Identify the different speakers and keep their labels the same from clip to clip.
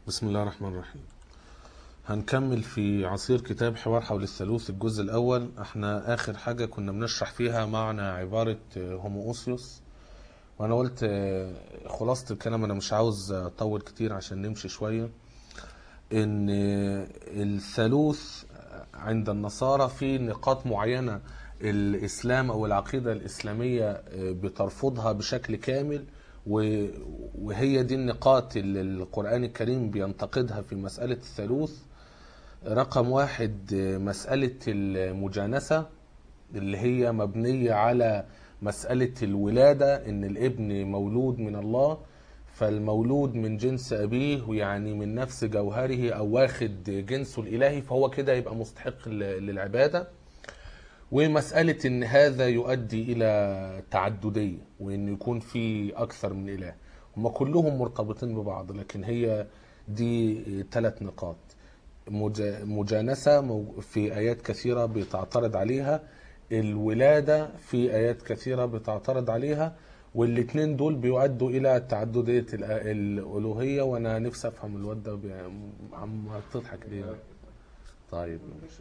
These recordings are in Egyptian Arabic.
Speaker 1: بسم الله الرحمن الرحيم هنكمل في عصير كتاب حوار حول الثالوث الجزء الأول احنا آخر حاجة كنا بنشرح فيها معنى عبارة هومووسيوس وأنا قلت آه، خلاصة الكلام أنا مش عاوز أطول كتير عشان نمشي شوية إن آه، الثالوث عند النصارى في نقاط معينة الإسلام أو العقيدة الإسلامية آه، بترفضها بشكل كامل و- وهي دي النقاط اللي القرآن الكريم بينتقدها في مسألة الثالوث رقم واحد آه، مسألة المجانسة اللي هي مبنية على مسألة الولادة إن الابن مولود من الله فالمولود من جنس أبيه يعني من نفس جوهره أو واخد جنسه الإلهي فهو كده يبقى مستحق ل- للعبادة ومسألة إن هذا يؤدي إلى تعددية وإن يكون في أكثر من إله هم كلهم مرتبطين ببعض لكن هي دي ثلاث نقاط مجا- مجانسة مو- في آيات كثيرة بتعترض عليها الولادة في آيات كثيرة بتعترض عليها والاتنين دول بيؤدوا إلى تعددية الأ- الألوهية وأنا نفسي أفهم الواد ده بي- عم تضحك ليه طيب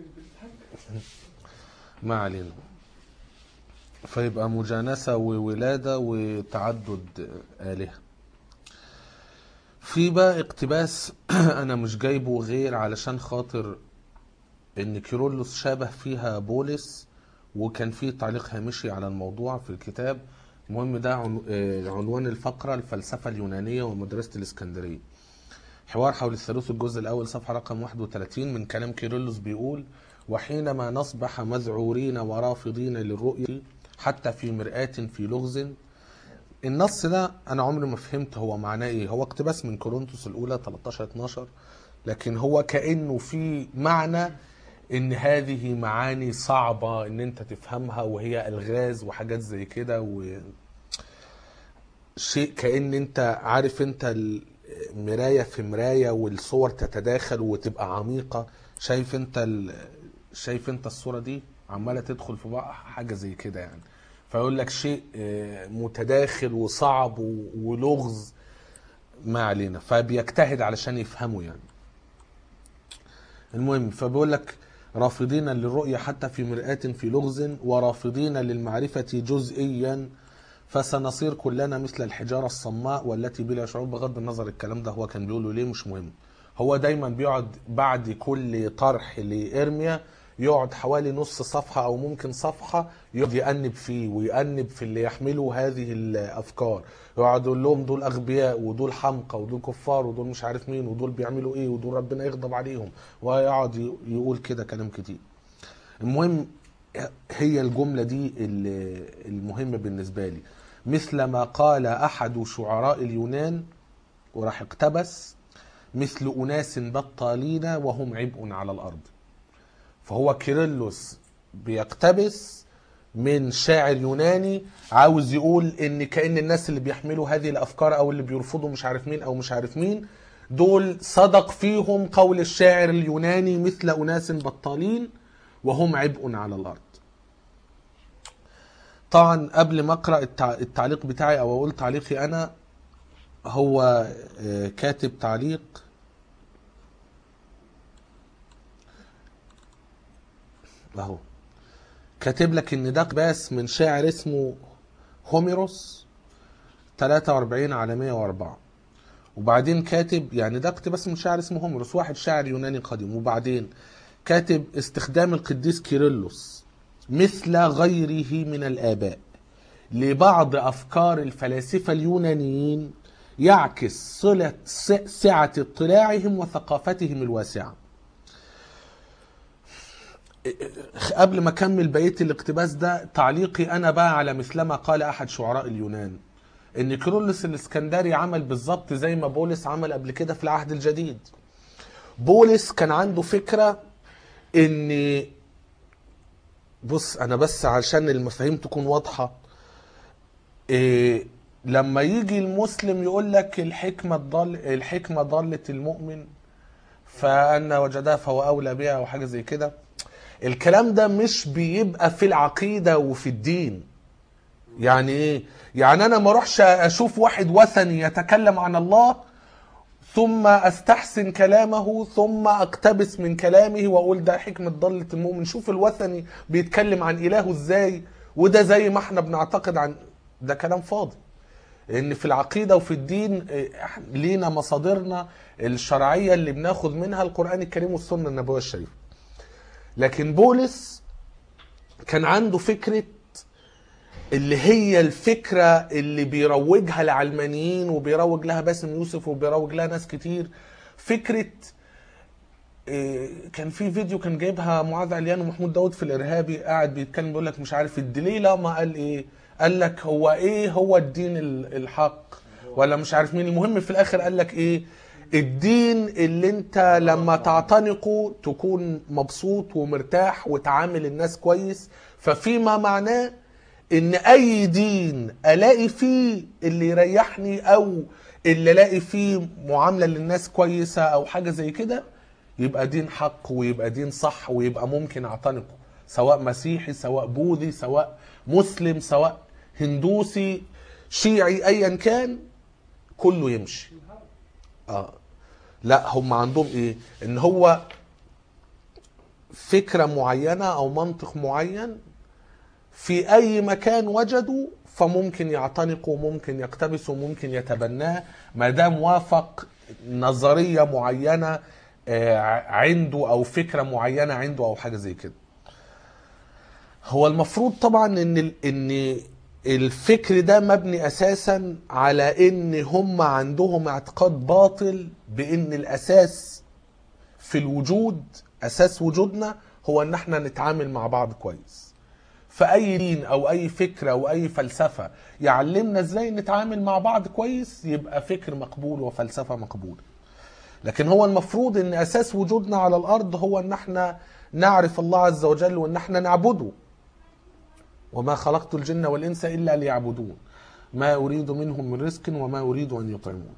Speaker 1: ما علينا فيبقى مجانسة وولادة وتعدد آلهة في بقى اقتباس أنا مش جايبه غير علشان خاطر إن كيرلس شابه فيها بولس وكان فيه تعليق هامشي على الموضوع في الكتاب المهم ده عن- آه، عنوان الفقرة الفلسفة اليونانية ومدرسة الإسكندرية حوار حول الثالوث الجزء الأول صفحة رقم 31 من كلام كيرلس بيقول وحينما نصبح مذعورين ورافضين للرؤية حتى في مرآة في لغز النص ده أنا عمري ما فهمت هو معناه إيه هو اقتباس من كورنثوس الأولى 13 12 لكن هو كأنه في معنى إن هذه معاني صعبة إن أنت تفهمها وهي ألغاز وحاجات زي كده و... شيء كأن انت عارف انت ال- مراية في مراية والصور تتداخل وتبقى عميقة شايف انت ال... شايف انت الصورة دي عمالة تدخل في بعض حاجة زي كده يعني فيقول لك شيء آه، متداخل وصعب و- ولغز ما علينا فبيجتهد علشان يفهمه يعني المهم فبيقول لك رافضين للرؤية حتى في مرآة في لغز ورافضين للمعرفة جزئيا فسنصير كلنا مثل الحجارة الصماء والتي بلا شعور بغض النظر الكلام ده هو كان بيقوله ليه مش مهم هو دايما بيقعد بعد كل طرح لإرميا يقعد حوالي نص صفحة أو ممكن صفحة يقعد يأنب فيه ويأنب في اللي يحملوا هذه الأفكار يقعد يقول لهم دول أغبياء ودول حمقى ودول كفار ودول مش عارف مين ودول بيعملوا إيه ودول ربنا يغضب عليهم ويقعد يقول كده كلام كتير المهم هي الجملة دي ال- المهمة بالنسبة لي مثل ما قال أحد شعراء اليونان وراح اقتبس مثل أناس بطالين وهم عبء على الأرض فهو كيرلس بيقتبس من شاعر يوناني عاوز يقول ان كأن الناس اللي بيحملوا هذه الافكار او اللي بيرفضوا مش عارف مين او مش عارف مين دول صدق فيهم قول الشاعر اليوناني مثل اناس بطالين وهم عبء على الارض طبعا قبل ما اقرا التع- التعليق بتاعي او اقول تعليقي انا هو آه، كاتب تعليق اهو كاتب لك ان ده اقتباس من شاعر اسمه هوميروس 43 على 104 وبعدين كاتب يعني ده اقتباس من شاعر اسمه هوميروس واحد شاعر يوناني قديم وبعدين كاتب استخدام القديس كيرلس مثل غيره من الآباء لبعض أفكار الفلاسفة اليونانيين يعكس صلة س- سعة اطلاعهم وثقافتهم الواسعة قبل ما اكمل بقيه الاقتباس ده تعليقي انا بقى على مثلما قال احد شعراء اليونان ان كيرلس الاسكندري عمل بالظبط زي ما بولس عمل قبل كده في العهد الجديد بولس كان عنده فكره ان بص انا بس عشان المفاهيم تكون واضحه إيه لما يجي المسلم يقول لك الحكمه ضل الحكمه ضلت المؤمن فان وجدها فهو اولى بها او حاجه زي كده الكلام ده مش بيبقى في العقيده وفي الدين يعني ايه يعني انا ما اروحش اشوف واحد وثني يتكلم عن الله ثم استحسن كلامه ثم اقتبس من كلامه واقول ده حكمه ضاله المؤمن شوف الوثني بيتكلم عن الهه ازاي وده زي ما احنا بنعتقد عن ده كلام فاضي ان في العقيده وفي الدين إيه، إحنا لينا مصادرنا الشرعيه اللي بناخد منها القران الكريم والسنه النبويه الشريفه لكن بولس كان عنده فكره اللي هي الفكرة اللي بيروجها العلمانيين وبيروج لها باسم يوسف وبيروج لها ناس كتير فكرة إيه، كان في فيديو كان جايبها معاذ عليان ومحمود داود في الارهابي قاعد بيتكلم بيقول لك مش عارف الدليله ما قال ايه قال لك هو ايه هو الدين ال- الحق ولا مش عارف مين المهم في الاخر قال لك ايه الدين اللي انت لما تعتنقه تكون مبسوط ومرتاح وتعامل الناس كويس ففيما معناه ان اي دين الاقي فيه اللي يريحني او اللي الاقي فيه معامله للناس كويسه او حاجه زي كده يبقى دين حق ويبقى دين صح ويبقى ممكن اعتنقه سواء مسيحي سواء بوذي سواء مسلم سواء هندوسي شيعي ايا كان كله يمشي اه لا هم عندهم ايه ان هو فكره معينه او منطق معين في اي مكان وجدوا فممكن يعتنقوا ممكن يقتبسوا ممكن يتبناه ما دام وافق نظريه معينه آه، عنده او فكره معينه عنده او حاجه زي كده هو المفروض طبعا ان ال- ان الفكر ده مبني اساسا على ان هم عندهم اعتقاد باطل بان الاساس في الوجود اساس وجودنا هو ان احنا نتعامل مع بعض كويس فاي دين او اي فكره او اي فلسفه يعلمنا ازاي نتعامل مع بعض كويس يبقى فكر مقبول وفلسفه مقبوله لكن هو المفروض ان اساس وجودنا على الارض هو ان احنا نعرف الله عز وجل وان احنا نعبده وما خلقت الجن والانس الا ليعبدون ما اريد منهم من رزق وما اريد ان يطعمون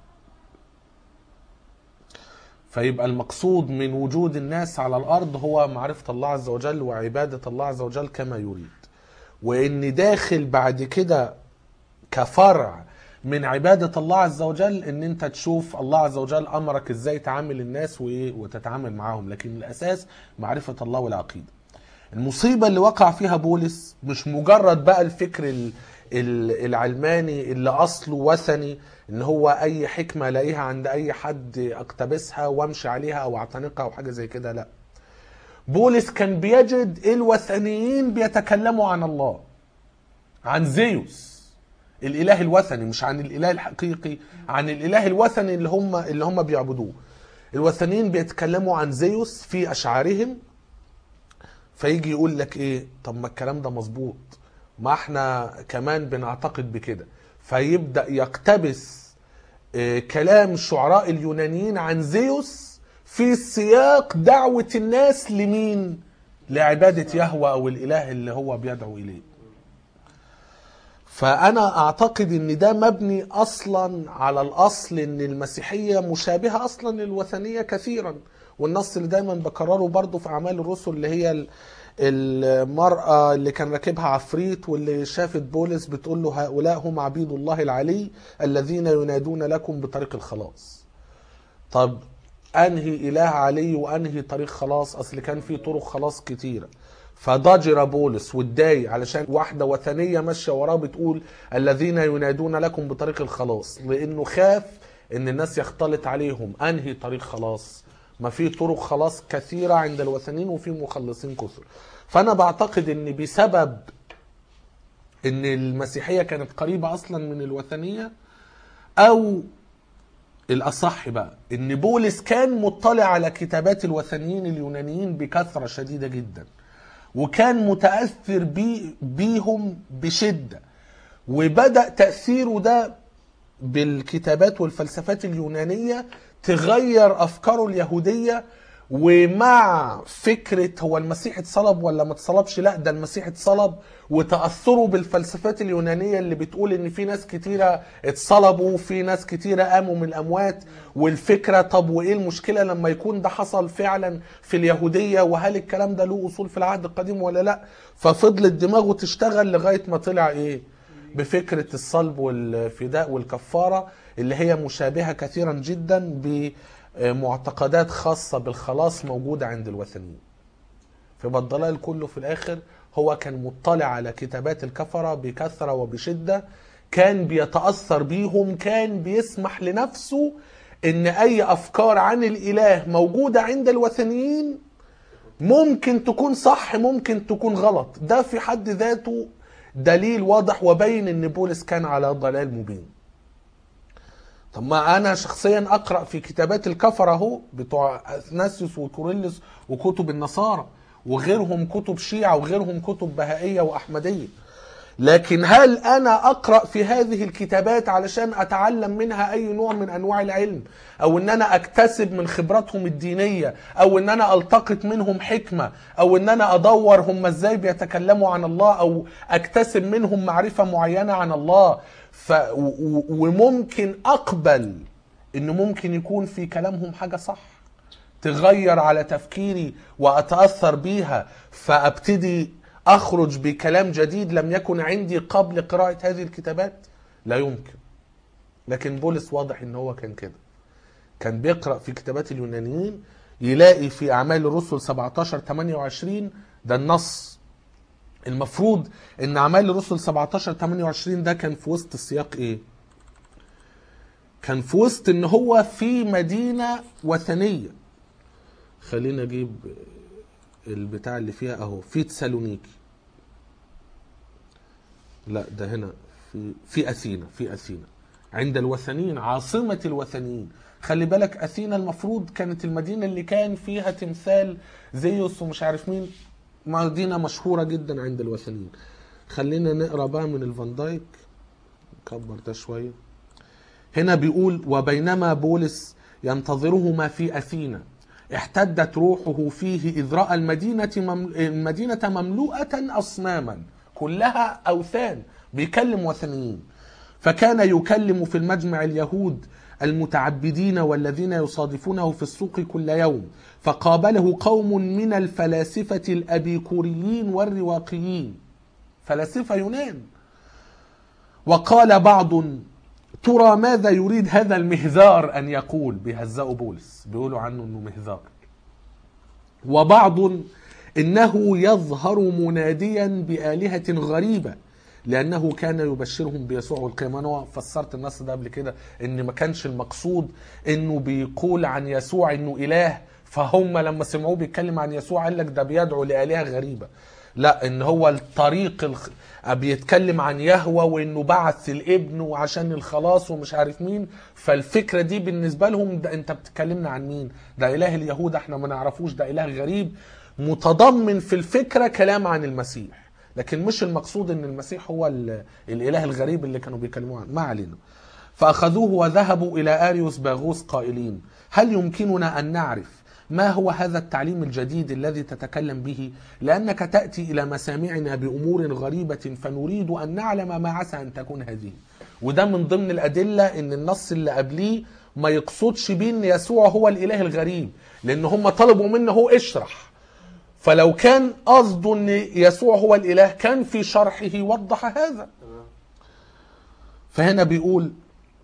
Speaker 1: فيبقى المقصود من وجود الناس على الارض هو معرفه الله عز وجل وعباده الله عز وجل كما يريد وان داخل بعد كده كفرع من عبادة الله عز وجل ان انت تشوف الله عز وجل امرك ازاي تعامل الناس وايه وتتعامل معاهم لكن الاساس معرفة الله والعقيدة المصيبة اللي وقع فيها بولس مش مجرد بقى الفكر ال- ال- العلماني اللي اصله وثني ان هو اي حكمة الاقيها عند اي حد اقتبسها وامشي عليها او اعتنقها او حاجة زي كده لا بولس كان بيجد الوثنيين بيتكلموا عن الله عن زيوس الاله الوثني مش عن الاله الحقيقي عن الاله الوثني اللي هم اللي هم بيعبدوه الوثنيين بيتكلموا عن زيوس في اشعارهم فيجي يقول لك ايه طب ما الكلام ده مظبوط ما احنا كمان بنعتقد بكده فيبدا يقتبس آه، كلام الشعراء اليونانيين عن زيوس في سياق دعوة الناس لمين لعبادة يهوه او الاله اللي هو بيدعو اليه فانا اعتقد ان ده مبني اصلا على الاصل ان المسيحيه مشابهه اصلا للوثنيه كثيرا والنص اللي دايما بكرره برضه في اعمال الرسل اللي هي ال- المرأة اللي كان راكبها عفريت واللي شافت بولس بتقول له هؤلاء هم عبيد الله العلي الذين ينادون لكم بطريق الخلاص طب انهي اله علي وانهي طريق خلاص اصل كان في طرق خلاص كتيره فضجر بولس واتضايق علشان واحده وثنيه ماشيه وراه بتقول الذين ينادون لكم بطريق الخلاص لانه خاف ان الناس يختلط عليهم انهي طريق خلاص ما في طرق خلاص كثيره عند الوثنيين وفي مخلصين كثر فانا بعتقد ان بسبب ان المسيحيه كانت قريبه اصلا من الوثنيه او الاصح بقى ان بولس كان مطلع على كتابات الوثنيين اليونانيين بكثره شديده جدا وكان متاثر بي بيهم بشده وبدا تاثيره ده بالكتابات والفلسفات اليونانيه تغير افكاره اليهوديه ومع فكره هو المسيح اتصلب ولا ما اتصلبش لا ده المسيح اتصلب وتاثره بالفلسفات اليونانيه اللي بتقول ان في ناس كتيره اتصلبوا وفي ناس كتيره قاموا من الاموات والفكره طب وايه المشكله لما يكون ده حصل فعلا في اليهوديه وهل الكلام ده له اصول في العهد القديم ولا لا ففضلت دماغه تشتغل لغايه ما طلع ايه بفكرة الصلب والفداء والكفارة اللي هي مشابهة كثيرا جدا بمعتقدات خاصة بالخلاص موجودة عند الوثنيين فيبقى الضلال كله في الآخر هو كان مطلع على كتابات الكفرة بكثرة وبشدة كان بيتأثر بيهم كان بيسمح لنفسه ان اي افكار عن الاله موجودة عند الوثنيين ممكن تكون صح ممكن تكون غلط ده في حد ذاته دليل واضح وبين ان بولس كان على ضلال مبين طب ما انا شخصيا اقرا في كتابات الكفره اهو بتوع اثناسيوس وكوريلس وكتب النصارى وغيرهم كتب شيعه وغيرهم كتب بهائيه واحمديه لكن هل انا اقرا في هذه الكتابات علشان اتعلم منها اي نوع من انواع العلم او ان انا اكتسب من خبراتهم الدينيه او ان انا التقط منهم حكمه او ان انا ادور هم ازاي بيتكلموا عن الله او اكتسب منهم معرفه معينه عن الله ف و- و- وممكن اقبل ان ممكن يكون في كلامهم حاجه صح تغير على تفكيري واتاثر بيها فابتدي اخرج بكلام جديد لم يكن عندي قبل قراءه هذه الكتابات لا يمكن لكن بولس واضح ان هو كان كده كان بيقرا في كتابات اليونانيين يلاقي في اعمال الرسل 17 28 ده النص المفروض ان اعمال الرسل 17 28 ده كان في وسط السياق ايه كان في وسط ان هو في مدينه وثنيه خلينا اجيب البتاع اللي فيها اهو في تسالونيكي لا ده هنا في في اثينا في اثينا عند الوثنيين عاصمه الوثنيين خلي بالك اثينا المفروض كانت المدينه اللي كان فيها تمثال زيوس ومش عارف مين مدينه مشهوره جدا عند الوثنيين خلينا نقرا بقى من الفان دايك نكبر ده شويه هنا بيقول وبينما بولس ينتظرهما في أثينا احتدت روحه فيه إذ رأى المدينة, ممل... المدينة مملوءة أصناما كلها أوثان بيكلم وثنيين فكان يكلم في المجمع اليهود المتعبدين والذين يصادفونه في السوق كل يوم فقابله قوم من الفلاسفة الأبيكوريين والرواقيين فلاسفة يونان وقال بعض ترى ماذا يريد هذا المهذار أن يقول بيهزأوا بولس بيقولوا عنه أنه مهذار وبعض إنه يظهر مناديا بآلهة غريبة لأنه كان يبشرهم بيسوع والقيامة أنا فسرت النص ده قبل كده إن ما كانش المقصود إنه بيقول عن يسوع إنه إله فهم لما سمعوه بيتكلم عن يسوع قال لك ده بيدعو لآلهة غريبة لا ان هو الطريق الخ... بيتكلم عن يهوى وانه بعث الابن وعشان الخلاص ومش عارف مين فالفكره دي بالنسبه لهم ده انت بتتكلمنا عن مين ده اله اليهود احنا ما نعرفوش ده اله غريب متضمن في الفكره كلام عن المسيح لكن مش المقصود ان المسيح هو ال... الاله الغريب اللي كانوا بيكلموا عنه ما علينا فاخذوه وذهبوا الى اريوس باغوس قائلين هل يمكننا ان نعرف ما هو هذا التعليم الجديد الذي تتكلم به لأنك تأتي إلى مسامعنا بأمور غريبة فنريد أن نعلم ما عسى أن تكون هذه وده من ضمن الأدلة أن النص اللي قبليه ما يقصدش بيه أن يسوع هو الإله الغريب لأن هم طلبوا منه هو اشرح فلو كان قصده أن يسوع هو الإله كان في شرحه وضح هذا فهنا بيقول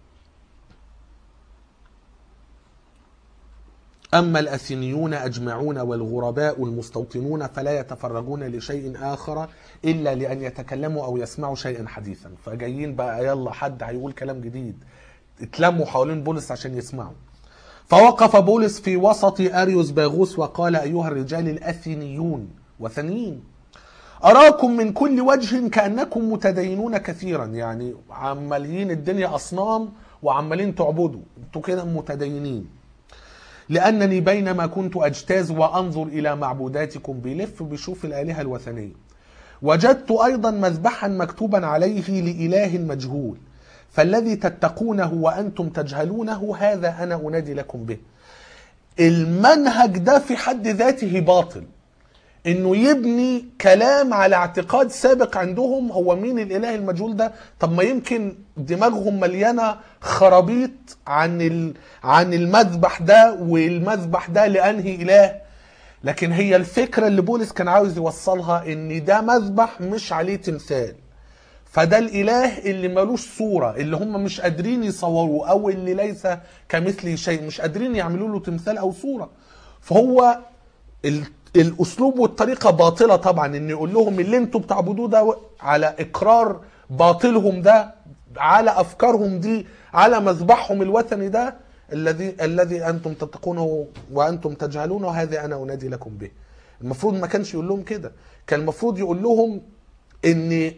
Speaker 1: أما الأثينيون أجمعون والغرباء المستوطنون فلا يتفرجون لشيء آخر إلا لأن يتكلموا أو يسمعوا شيئا حديثا فجايين بقى يلا حد هيقول كلام جديد اتلموا حوالين بولس عشان يسمعوا فوقف بولس في وسط أريوس باغوس وقال أيها الرجال الأثينيون وثنيين أراكم من كل وجه كأنكم متدينون كثيرا يعني عمالين الدنيا أصنام وعمالين تعبدوا انتوا كده متدينين لأنني بينما كنت أجتاز وأنظر إلى معبوداتكم بلف بشوف الآلهة الوثنية وجدت أيضا مذبحا مكتوبا عليه لإله مجهول فالذي تتقونه وأنتم تجهلونه هذا أنا أنادي لكم به المنهج ده في حد ذاته باطل انه يبني كلام على اعتقاد سابق عندهم هو مين الاله المجهول ده طب ما يمكن دماغهم مليانه خرابيط عن ال... عن المذبح ده والمذبح ده لانهي اله لكن هي الفكره اللي بولس كان عاوز يوصلها ان ده مذبح مش عليه تمثال فده الاله اللي ملوش صوره اللي هم مش قادرين يصوروه او اللي ليس كمثله شيء مش قادرين يعملوا له تمثال او صوره فهو ال- الاسلوب والطريقه باطله طبعا ان يقول لهم اللي انتوا بتعبدوه ده على اقرار باطلهم ده على افكارهم دي على مذبحهم الوثني ده الذي الذي انتم تتقونه وانتم تجهلونه هذا انا انادي لكم به المفروض ما كانش يقول لهم كده كان المفروض يقول لهم ان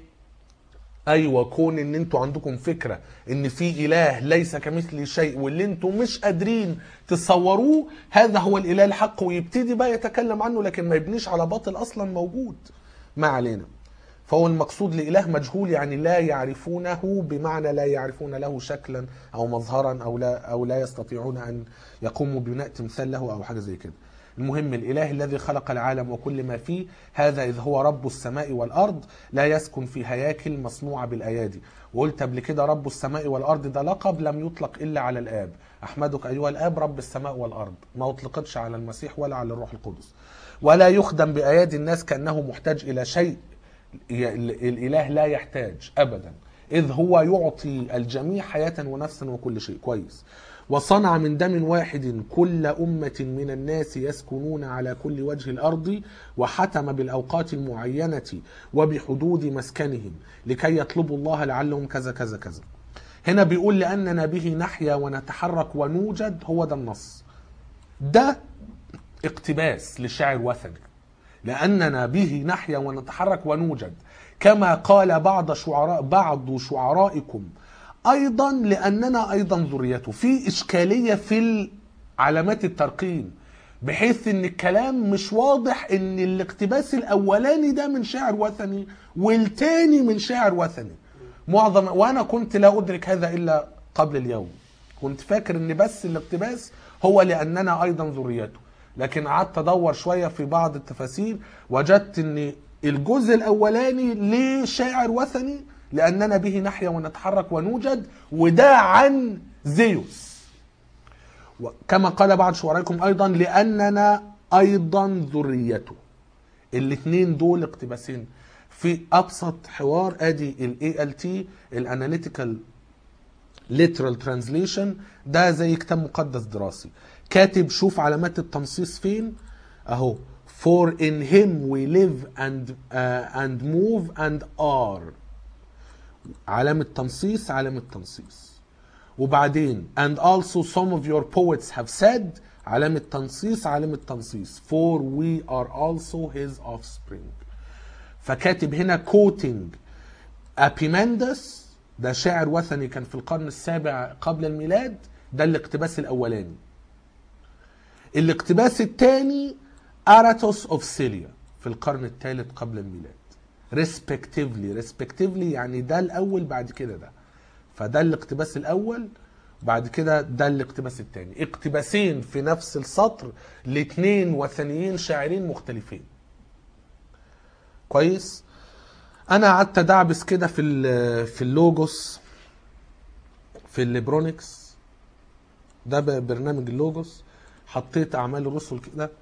Speaker 1: ايوه كون ان انتوا عندكم فكره ان في اله ليس كمثله شيء واللي انتوا مش قادرين تصوروه هذا هو الاله الحق ويبتدي بقى يتكلم عنه لكن ما يبنيش على باطل اصلا موجود ما علينا فهو المقصود لإله مجهول يعني لا يعرفونه بمعنى لا يعرفون له شكلا أو مظهرا أو لا أو لا يستطيعون أن يقوموا ببناء تمثال له أو حاجة زي كده. المهم الإله الذي خلق العالم وكل ما فيه هذا إذ هو رب السماء والأرض لا يسكن في هياكل مصنوعة بالأيادي وقلت قبل كده رب السماء والأرض ده لقب لم يطلق إلا على الآب أحمدك أيها الآب رب السماء والأرض ما أطلقتش على المسيح ولا على الروح القدس ولا يخدم بأيادي الناس كأنه محتاج إلى شيء ي- الإله لا يحتاج أبدا إذ هو يعطي الجميع حياة ونفسا وكل شيء كويس وصنع من دم واحد كل أمة من الناس يسكنون على كل وجه الأرض وحتم بالأوقات المعينة وبحدود مسكنهم لكي يطلبوا الله لعلهم كذا كذا كذا هنا بيقول لأننا به نحيا ونتحرك ونوجد هو ده النص ده اقتباس لشاعر وثني لأننا به نحيا ونتحرك ونوجد كما قال بعض شعراء بعض شعرائكم أيضا لأننا أيضا ذريته في إشكالية في علامات الترقيم بحيث ان الكلام مش واضح ان الاقتباس الاولاني ده من شاعر وثني والتاني من شاعر وثني معظم وانا كنت لا ادرك هذا الا قبل اليوم كنت فاكر ان بس الاقتباس هو لاننا ايضا ذريته لكن قعدت ادور شويه في بعض التفاسير وجدت ان الجزء الاولاني لشاعر وثني لاننا به نحيا ونتحرك ونوجد وده عن زيوس كما قال بعض شعرائكم ايضا لاننا ايضا ذريته الاثنين دول اقتباسين في ابسط حوار ادي الاي ال تي الاناليتيكال literal translation ده زي كتاب مقدس دراسي كاتب شوف علامات التنصيص فين اهو for in him we live and uh, and move and are علامة تنصيص علامة تنصيص وبعدين and also some of your poets have said علامة تنصيص علامة تنصيص for we are also his offspring فكاتب هنا quoting Epimendes ده شاعر وثني كان في القرن السابع قبل الميلاد ده الاقتباس الاولاني الاقتباس الثاني اراتوس اوف سيليا في القرن الثالث قبل الميلاد respectively respectively يعني ده الاول بعد كده ده فده الاقتباس الاول بعد كده ده الاقتباس الثاني اقتباسين في نفس السطر لاثنين وثنيين شاعرين مختلفين كويس انا قعدت ادعبس كده في ال- في اللوجوس في الليبرونكس ده ب- برنامج اللوجوس حطيت اعمال الرسل كده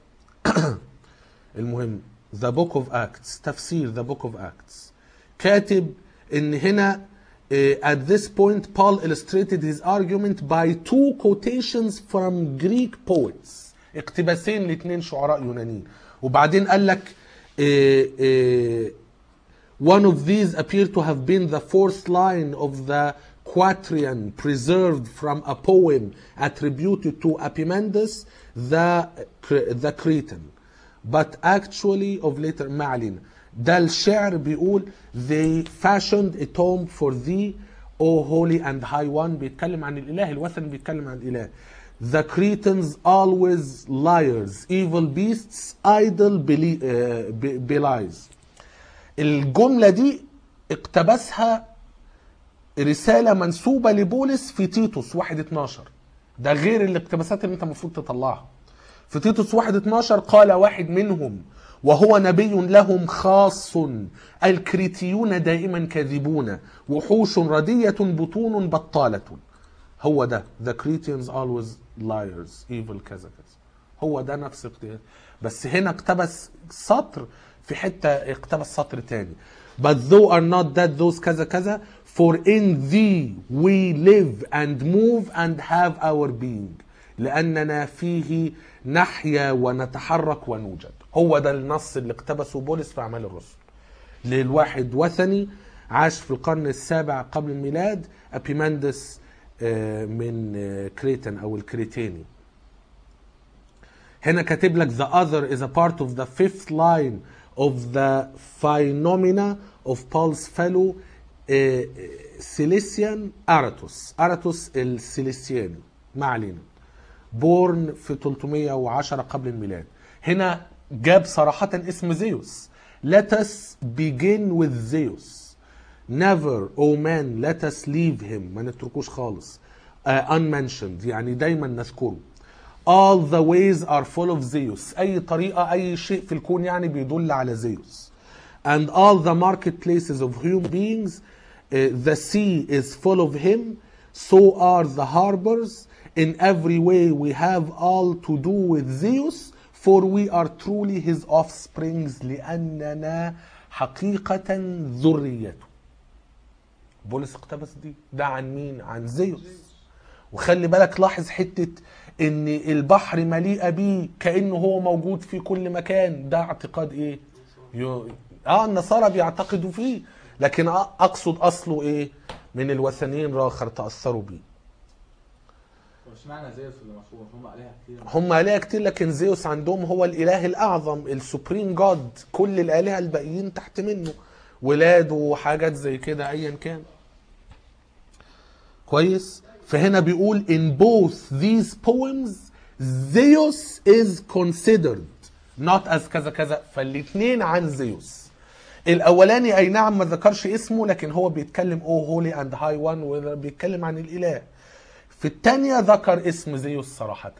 Speaker 1: المهم ذا بوك اوف اكتس تفسير ذا بوك اوف اكتس كاتب ان هنا eh, at this point Paul illustrated his argument by two quotations from Greek poets اقتباسين لاثنين شعراء يونانيين وبعدين قال لك eh, eh, One of these appear to have been the fourth line of the quatrain preserved from a poem attributed to Epimendes, the, the Cretan. But actually of later ما علينا. ده الشعر بيقول they fashioned a tomb for thee O holy and high one بيتكلم عن الإله الوثني بيتكلم عن الإله The Cretans always liars, evil beasts, idle beli- uh, be- belies. الجملة دي اقتبسها رسالة منسوبة لبولس في تيتوس 1 12 ده غير الاقتباسات اللي انت المفروض تطلعها في تيتوس 1 12 قال واحد منهم وهو نبي لهم خاص الكريتيون دائما كاذبون وحوش ردية بطون بطالة هو ده the Cretans always liars evil كذا كذا هو ده نفس اقتباس بس هنا اقتبس سطر في حتة اقتبس سطر تاني but thou are not that those كذا كذا for in thee we live and move and have our being لأننا فيه نحيا ونتحرك ونوجد هو ده النص اللي اقتبسه بولس في أعمال الرسل للواحد وثني عاش في القرن السابع قبل الميلاد أبيماندس آه، من آه، كريتن أو الكريتيني هنا كاتب لك the other is a part of the fifth line of the phenomena of Paul's fellow uh, Cilician Aratus Aratus السيليسياني ما علينا بورن في 310 قبل الميلاد هنا جاب صراحة اسم زيوس let us begin with Zeus never oh man let us leave him ما نتركوش خالص uh, unmentioned يعني دايما نذكره all the ways are full of Zeus أي طريقة أي شيء في الكون يعني بيدل على زيوس and all the marketplaces of human beings uh, the sea is full of him so are the harbors in every way we have all to do with Zeus for we are truly his offsprings لأننا حقيقة ذريته بولس اقتبس دي ده عن مين عن زيوس وخلي بالك لاحظ حتة ان البحر مليئة بيه كأنه هو موجود في كل مكان ده اعتقاد ايه يو... اه النصارى بيعتقدوا فيه لكن أ- اقصد اصله ايه من الوثنيين راخر تأثروا بيه
Speaker 2: طب اشمعنى زيوس اللي مشهور هم عليها كتير
Speaker 1: هم آلهة كتير لكن زيوس عندهم هو الإله الأعظم السوبريم جاد كل الآلهة الباقيين تحت منه ولاده وحاجات زي كده أيا كان كويس فهنا بيقول in both these poems Zeus is considered not as كذا كذا فالاتنين عن زيوس الاولاني اي نعم ما ذكرش اسمه لكن هو بيتكلم او هولي اند هاي وان وبيتكلم عن الاله في الثانيه ذكر اسم زيوس صراحه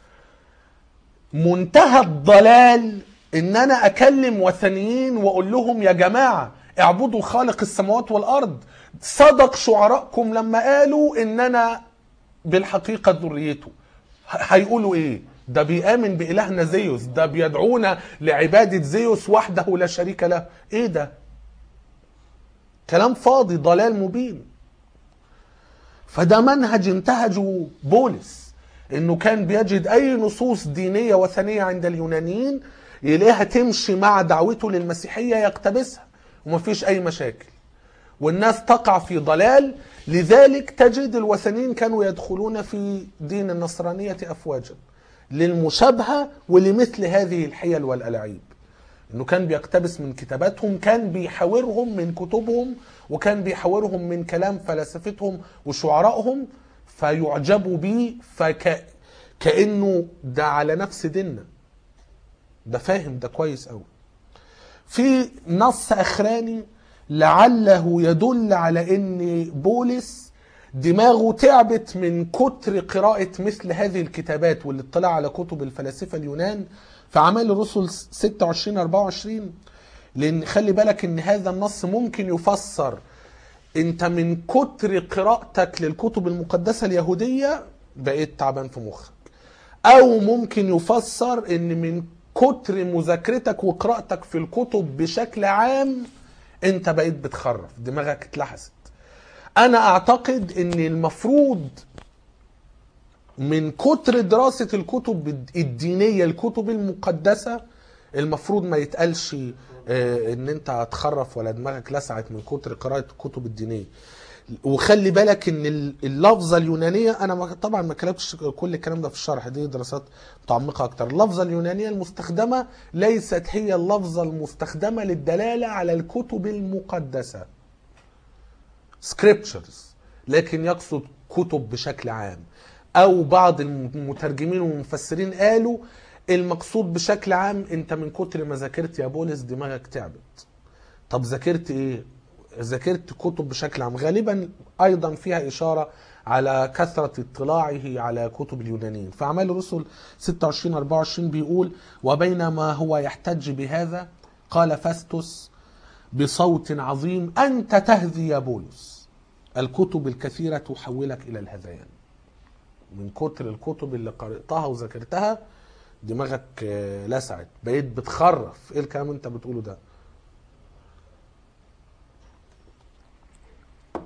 Speaker 1: منتهى الضلال ان انا اكلم وثنيين واقول لهم يا جماعه اعبدوا خالق السماوات والارض صدق شعراءكم لما قالوا ان انا بالحقيقه ذريته ه- هيقولوا ايه ده بيآمن بإلهنا زيوس ده بيدعونا لعبادة زيوس وحده لا شريك له ايه ده كلام فاضي ضلال مبين فده منهج انتهجه بولس انه كان بيجد اي نصوص دينيه وثنيه عند اليونانيين يلاقيها تمشي مع دعوته للمسيحيه يقتبسها ومفيش اي مشاكل والناس تقع في ضلال لذلك تجد الوثنيين كانوا يدخلون في دين النصرانيه افواجا للمشابهه ولمثل هذه الحيل والالاعيب انه كان بيقتبس من كتاباتهم كان بيحاورهم من كتبهم وكان بيحاورهم من كلام فلاسفتهم وشعرائهم فيعجبوا بيه فك كانه ده على نفس ديننا ده فاهم ده كويس قوي في نص اخراني لعله يدل على ان بولس دماغه تعبت من كتر قراءة مثل هذه الكتابات والاطلاع على كتب الفلاسفة اليونان في أعمال الرسل 26 24 لأن خلي بالك إن هذا النص ممكن يفسر أنت من كتر قراءتك للكتب المقدسة اليهودية بقيت تعبان في مخك أو ممكن يفسر إن من كتر مذاكرتك وقراءتك في الكتب بشكل عام أنت بقيت بتخرف دماغك اتلحست انا اعتقد ان المفروض من كتر دراسة الكتب الدينية الكتب المقدسة المفروض ما يتقالش آه، ان انت هتخرف ولا دماغك لسعت من كتر قراءة الكتب الدينية وخلي بالك ان ال- اللفظة اليونانية انا ما- طبعا ما كلمتش كل الكلام ده في الشرح دي دراسات متعمقة اكتر اللفظة اليونانية المستخدمة ليست هي اللفظة المستخدمة للدلالة على الكتب المقدسة سكريبتشرز لكن يقصد كتب بشكل عام او بعض المترجمين والمفسرين قالوا المقصود بشكل عام انت من كتر ما ذاكرت يا بولس دماغك تعبت طب ذاكرت ايه ذاكرت كتب بشكل عام غالبا ايضا فيها اشاره على كثره اطلاعه على كتب اليونانيين فاعمال الرسل 26 24 بيقول وبينما هو يحتج بهذا قال فاستوس بصوت عظيم أنت تهذي يا بولس الكتب الكثيرة تحولك إلى الهذيان من كتر الكتب اللي قرأتها وذاكرتها دماغك آه، لسعت بقيت بتخرف ايه الكلام اللي انت بتقوله ده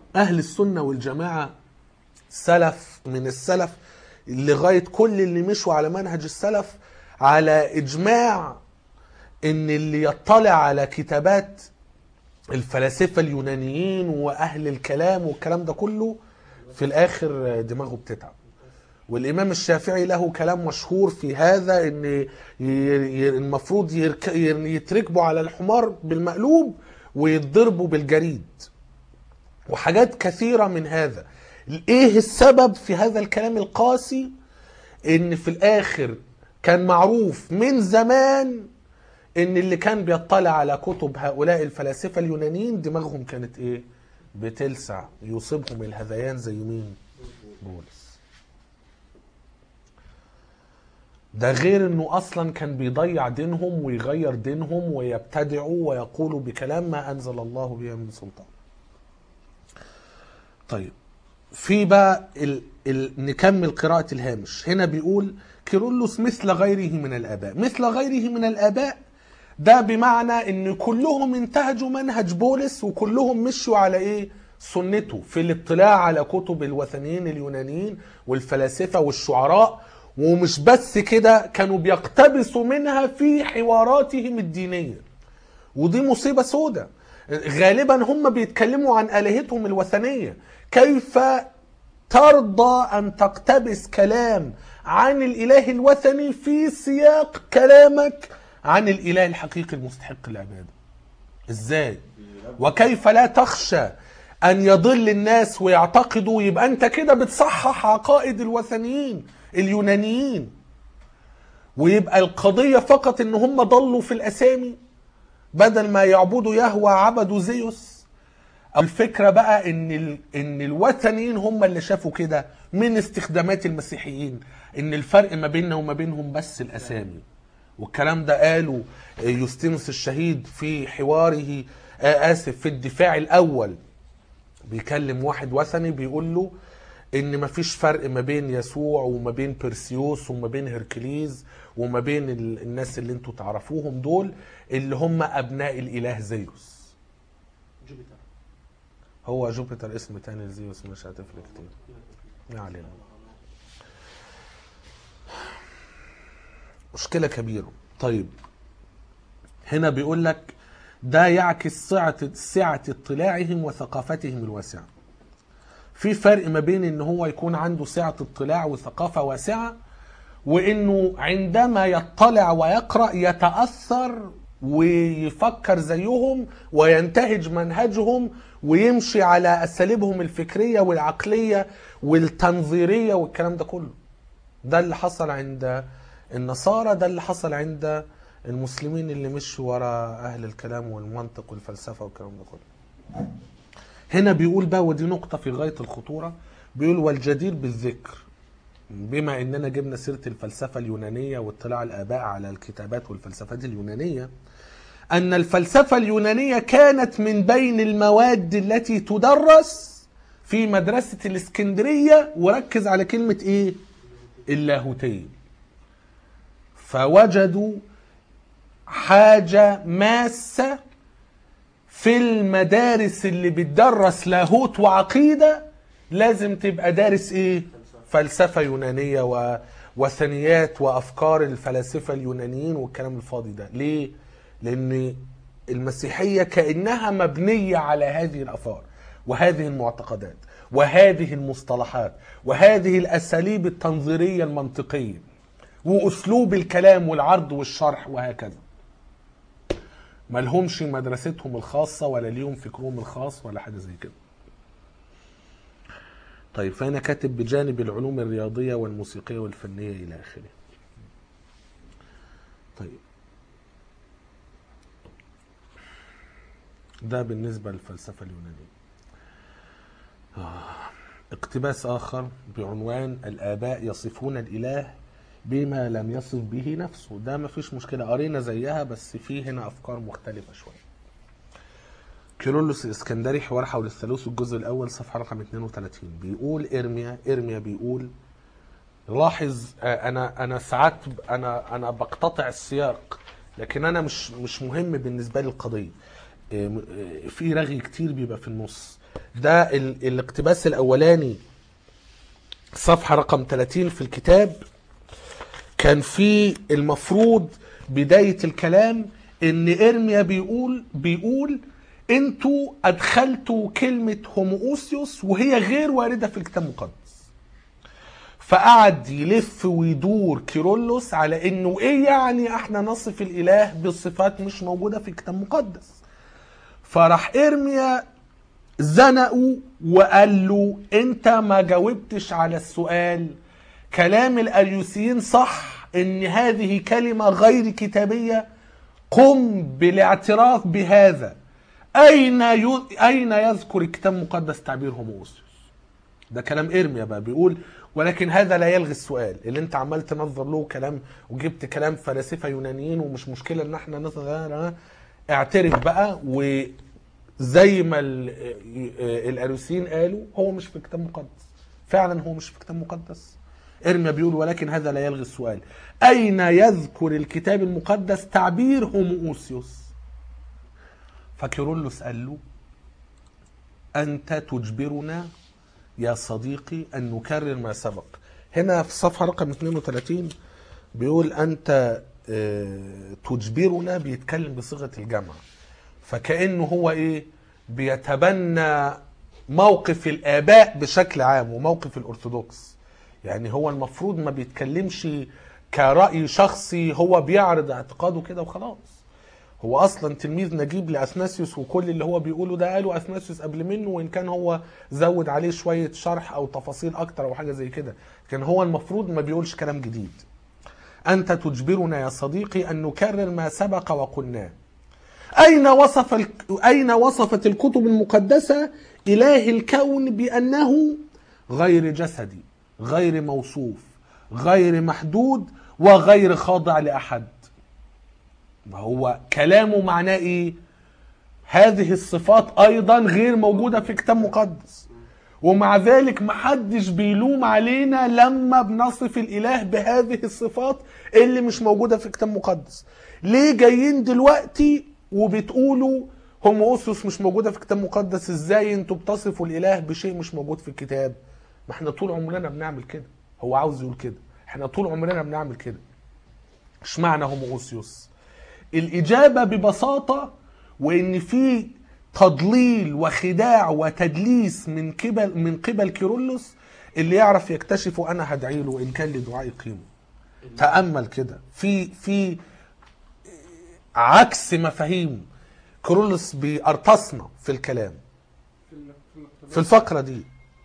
Speaker 1: اهل السنه والجماعه سلف من السلف لغايه كل اللي مشوا على منهج السلف على اجماع ان اللي يطلع على كتابات الفلاسفه اليونانيين واهل الكلام والكلام ده كله في الاخر دماغه بتتعب والامام الشافعي له كلام مشهور في هذا ان ي- ي- المفروض يرك- يتركبوا على الحمار بالمقلوب ويتضربوا بالجريد وحاجات كثيره من هذا ايه السبب في هذا الكلام القاسي ان في الاخر كان معروف من زمان ان اللي كان بيطلع على كتب هؤلاء الفلاسفه اليونانيين دماغهم كانت ايه بتلسع يصيبهم الهذيان زي مين بولس ده غير انه اصلا كان بيضيع دينهم ويغير دينهم ويبتدعوا ويقولوا بكلام ما انزل الله به من سلطان طيب في بقى ال... ال... نكمل قراءة الهامش هنا بيقول كيرلس مثل غيره من الآباء مثل غيره من الآباء ده بمعنى ان كلهم انتهجوا منهج بولس وكلهم مشوا على ايه سنته في الاطلاع على كتب الوثنيين اليونانيين والفلاسفة والشعراء ومش بس كده كانوا بيقتبسوا منها في حواراتهم الدينيه ودي مصيبة سودة غالبا هم بيتكلموا عن آلهتهم الوثنية كيف ترضى أن تقتبس كلام عن الإله الوثني في سياق كلامك عن الإله الحقيقي المستحق العبادة إزاي وكيف لا تخشى أن يضل الناس ويعتقدوا يبقى أنت كده بتصحح عقائد الوثنيين اليونانيين ويبقى القضية فقط ان هم ضلوا في الاسامي بدل ما يعبدوا يهوى عبدوا زيوس الفكرة بقى ان ال... ان الوثنيين هم اللي شافوا كده من استخدامات المسيحيين ان الفرق ما بيننا وما بينهم بس الاسامي والكلام ده قاله يوستينوس الشهيد في حواره آه اسف في الدفاع الاول بيكلم واحد وثني بيقول له ان مفيش فرق ما بين يسوع وما بين بيرسيوس وما بين هركليز وما بين ال- الناس اللي انتوا تعرفوهم دول اللي هم ابناء الاله زيوس
Speaker 3: جوبيتر
Speaker 1: هو جوبيتر اسم تاني لزيوس مش هتفرق كتير ما علينا مشكلة كبيرة طيب هنا بيقول لك ده يعكس سعة سعة اطلاعهم وثقافتهم الواسعة في فرق ما بين ان هو يكون عنده سعة اطلاع وثقافة واسعة وانه عندما يطلع ويقرأ يتأثر ويفكر زيهم وينتهج منهجهم ويمشي على اساليبهم الفكرية والعقلية والتنظيرية والكلام ده كله ده اللي حصل عند النصارى ده اللي حصل عند المسلمين اللي مشوا ورا اهل الكلام والمنطق والفلسفة والكلام ده كله هنا بيقول بقى ودي نقطة في غاية الخطورة بيقول والجدير بالذكر بما اننا جبنا سيرة الفلسفة اليونانية واطلاع الاباء على الكتابات والفلسفات اليونانية ان الفلسفة اليونانية كانت من بين المواد التي تدرس في مدرسة الاسكندرية وركز على كلمة ايه اللاهوتية فوجدوا حاجة ماسة في المدارس اللي بتدرس لاهوت وعقيدة لازم تبقى دارس ايه فلسفة يونانية ووثنيات وافكار الفلاسفة اليونانيين والكلام الفاضي ده ليه لان المسيحية كأنها مبنية على هذه الافكار وهذه المعتقدات وهذه المصطلحات وهذه الاساليب التنظيرية المنطقية واسلوب الكلام والعرض والشرح وهكذا ملهمش مدرستهم الخاصة ولا ليهم فكرهم الخاص ولا حاجة زي كده طيب فهنا كاتب بجانب العلوم الرياضية والموسيقية والفنية إلى آخره طيب ده بالنسبة للفلسفة اليونانية آه. اقتباس آخر بعنوان الآباء يصفون الإله بما لم يصف به نفسه ده ما فيش مشكلة قرينا زيها بس في هنا أفكار مختلفة شوية كيرلس الإسكندري حوار حول الثالوث الجزء الأول صفحة رقم 32 بيقول إرميا إرميا بيقول لاحظ آه، أنا أنا ساعات ب- أنا أنا بقتطع السياق لكن أنا مش مش مهم بالنسبة لي القضية آه، م- آه، في رغي كتير بيبقى في النص ده ال... الاقتباس الاولاني صفحه رقم 30 في الكتاب كان في المفروض بدايه الكلام ان ارميا بيقول بيقول انتوا ادخلتوا كلمه هوموسيوس وهي غير وارده في الكتاب المقدس فقعد يلف ويدور كيرلس على انه ايه يعني احنا نصف الاله بصفات مش موجوده في الكتاب المقدس فراح ارميا زنقه وقال له انت ما جاوبتش على السؤال كلام الاريوسيين صح ان هذه كلمه غير كتابيه قم بالاعتراف بهذا اين ي... اين يذكر الكتاب المقدس تعبير هوموسيوس ده كلام ارميا بقى بيقول ولكن هذا لا يلغي السؤال اللي انت عمال تنظر له كلام وجبت كلام فلاسفه يونانيين ومش مشكله ان احنا نظر اعترف بقى وزي ما ال- الاريوسيين قالوا هو مش في الكتاب المقدس فعلا هو مش في الكتاب المقدس ارميا بيقول ولكن هذا لا يلغي السؤال اين يذكر الكتاب المقدس تعبير هوموسيوس فكيرلس قال له انت تجبرنا يا صديقي أن نكرر ما سبق هنا في الصفحة رقم 32 بيقول أنت آه، تجبرنا بيتكلم بصيغة الجمع فكأنه هو إيه بيتبنى موقف الآباء بشكل عام وموقف الأرثوذكس يعني هو المفروض ما بيتكلمش كرأي شخصي هو بيعرض اعتقاده كده وخلاص هو اصلا تلميذ نجيب لاثناسيوس وكل اللي هو بيقوله ده قاله اثناسيوس قبل منه وان كان هو زود عليه شويه شرح او تفاصيل اكتر او حاجه زي كده كان هو المفروض ما بيقولش كلام جديد انت تجبرنا يا صديقي ان نكرر ما سبق وقلناه اين وصف ال... اين وصفت الكتب المقدسه اله الكون بانه غير جسدي غير موصوف غير محدود وغير خاضع لاحد ما هو كلامه معناه ايه هذه الصفات ايضا غير موجوده في كتاب مقدس ومع ذلك محدش بيلوم علينا لما بنصف الاله بهذه الصفات اللي مش موجوده في كتاب مقدس ليه جايين دلوقتي وبتقولوا هوموسيوس مش موجوده في كتاب مقدس ازاي انتوا بتصفوا الاله بشيء مش موجود في الكتاب ما احنا طول عمرنا بنعمل كده هو عاوز يقول كده احنا طول عمرنا بنعمل كده اشمعنى هوموسيوس الإجابة ببساطة وإن في تضليل وخداع وتدليس من قبل من قبل كيرلس اللي يعرف يكتشفه أنا هدعي له إن كان لدعائي قيمة تأمل كده في في عكس مفاهيم كيرلس بيرتصنا في الكلام
Speaker 3: في ال- في ال-
Speaker 1: في الفقرة دي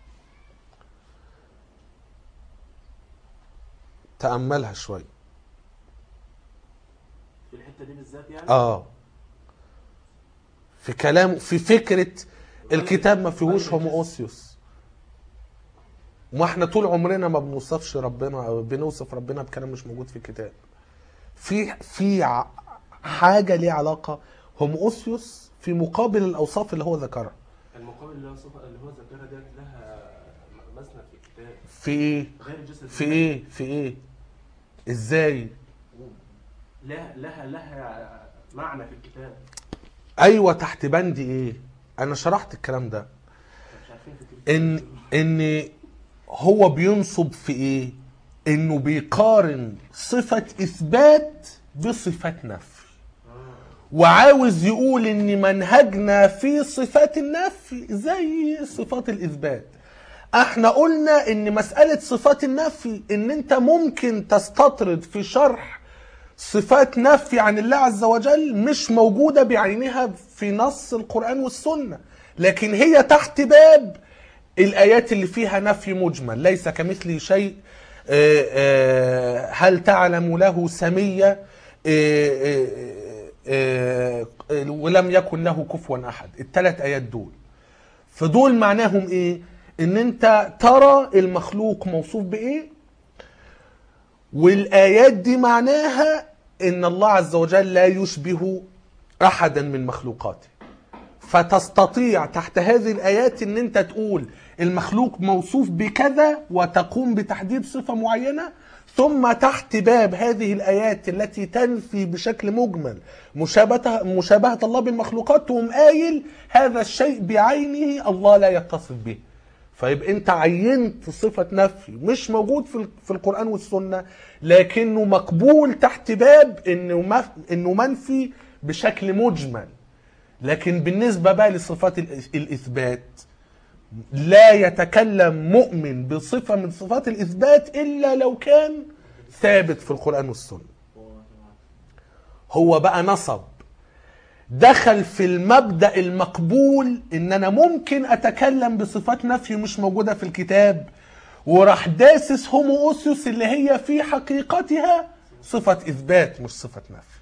Speaker 1: تأملها شوية
Speaker 4: في الحته دي بالذات يعني
Speaker 1: اه في كلام في فكرة الكتاب ما فيهوش هوموسيوس ما احنا طول عمرنا ما بنوصفش ربنا او بنوصف ربنا بكلام مش موجود في الكتاب في في ع- حاجة ليها علاقة هوموسيوس في مقابل الاوصاف اللي هو ذكرها
Speaker 4: المقابل اللي هو صف- اللي هو ذكرها ديت لها م- مسند في الكتاب
Speaker 1: في ايه
Speaker 4: غير جسد
Speaker 1: في ايه في ايه ازاي
Speaker 4: لها لها لها معنى في الكتاب
Speaker 1: ايوه تحت بند ايه انا شرحت الكلام ده
Speaker 4: مش عارفين في الكتاب
Speaker 1: ان ان هو بينصب في ايه انه بيقارن صفة اثبات بصفة نفي وعاوز يقول ان منهجنا في صفات النفي زي صفات الاثبات احنا قلنا ان مسألة صفات النفي ان انت ممكن تستطرد في شرح صفات نفي عن الله عز وجل مش موجودة بعينها في نص القرآن والسنة لكن هي تحت باب الآيات اللي فيها نفي مجمل ليس كمثله شيء آه، آه، هل تعلم له سمية آه، آه، آه، ولم يكن له كفوا أحد الثلاث آيات دول فدول معناهم ايه ان انت ترى المخلوق موصوف بايه والايات دي معناها ان الله عز وجل لا يشبه احدا من مخلوقاته فتستطيع تحت هذه الايات ان انت تقول المخلوق موصوف بكذا وتقوم بتحديد صفه معينه
Speaker 5: ثم تحت باب هذه الآيات التي تنفي بشكل مجمل مشابهة, مشابهة الله بالمخلوقات تقوم قايل هذا الشيء بعينه الله لا يتصف به فيبقى انت عينت صفة نفي مش موجود في ال- في القرآن والسنة لكنه مقبول تحت باب انه مف- انه منفي بشكل مجمل لكن بالنسبة بقى لصفات الإث- الإثبات لا يتكلم مؤمن بصفة من صفات الإثبات إلا لو كان ثابت في القرآن والسنة هو بقى نصب دخل في المبدأ المقبول إن أنا ممكن أتكلم بصفات نفي مش موجودة في الكتاب وراح داسس هوموسيوس اللي هي في حقيقتها صفة إثبات مش صفة نفي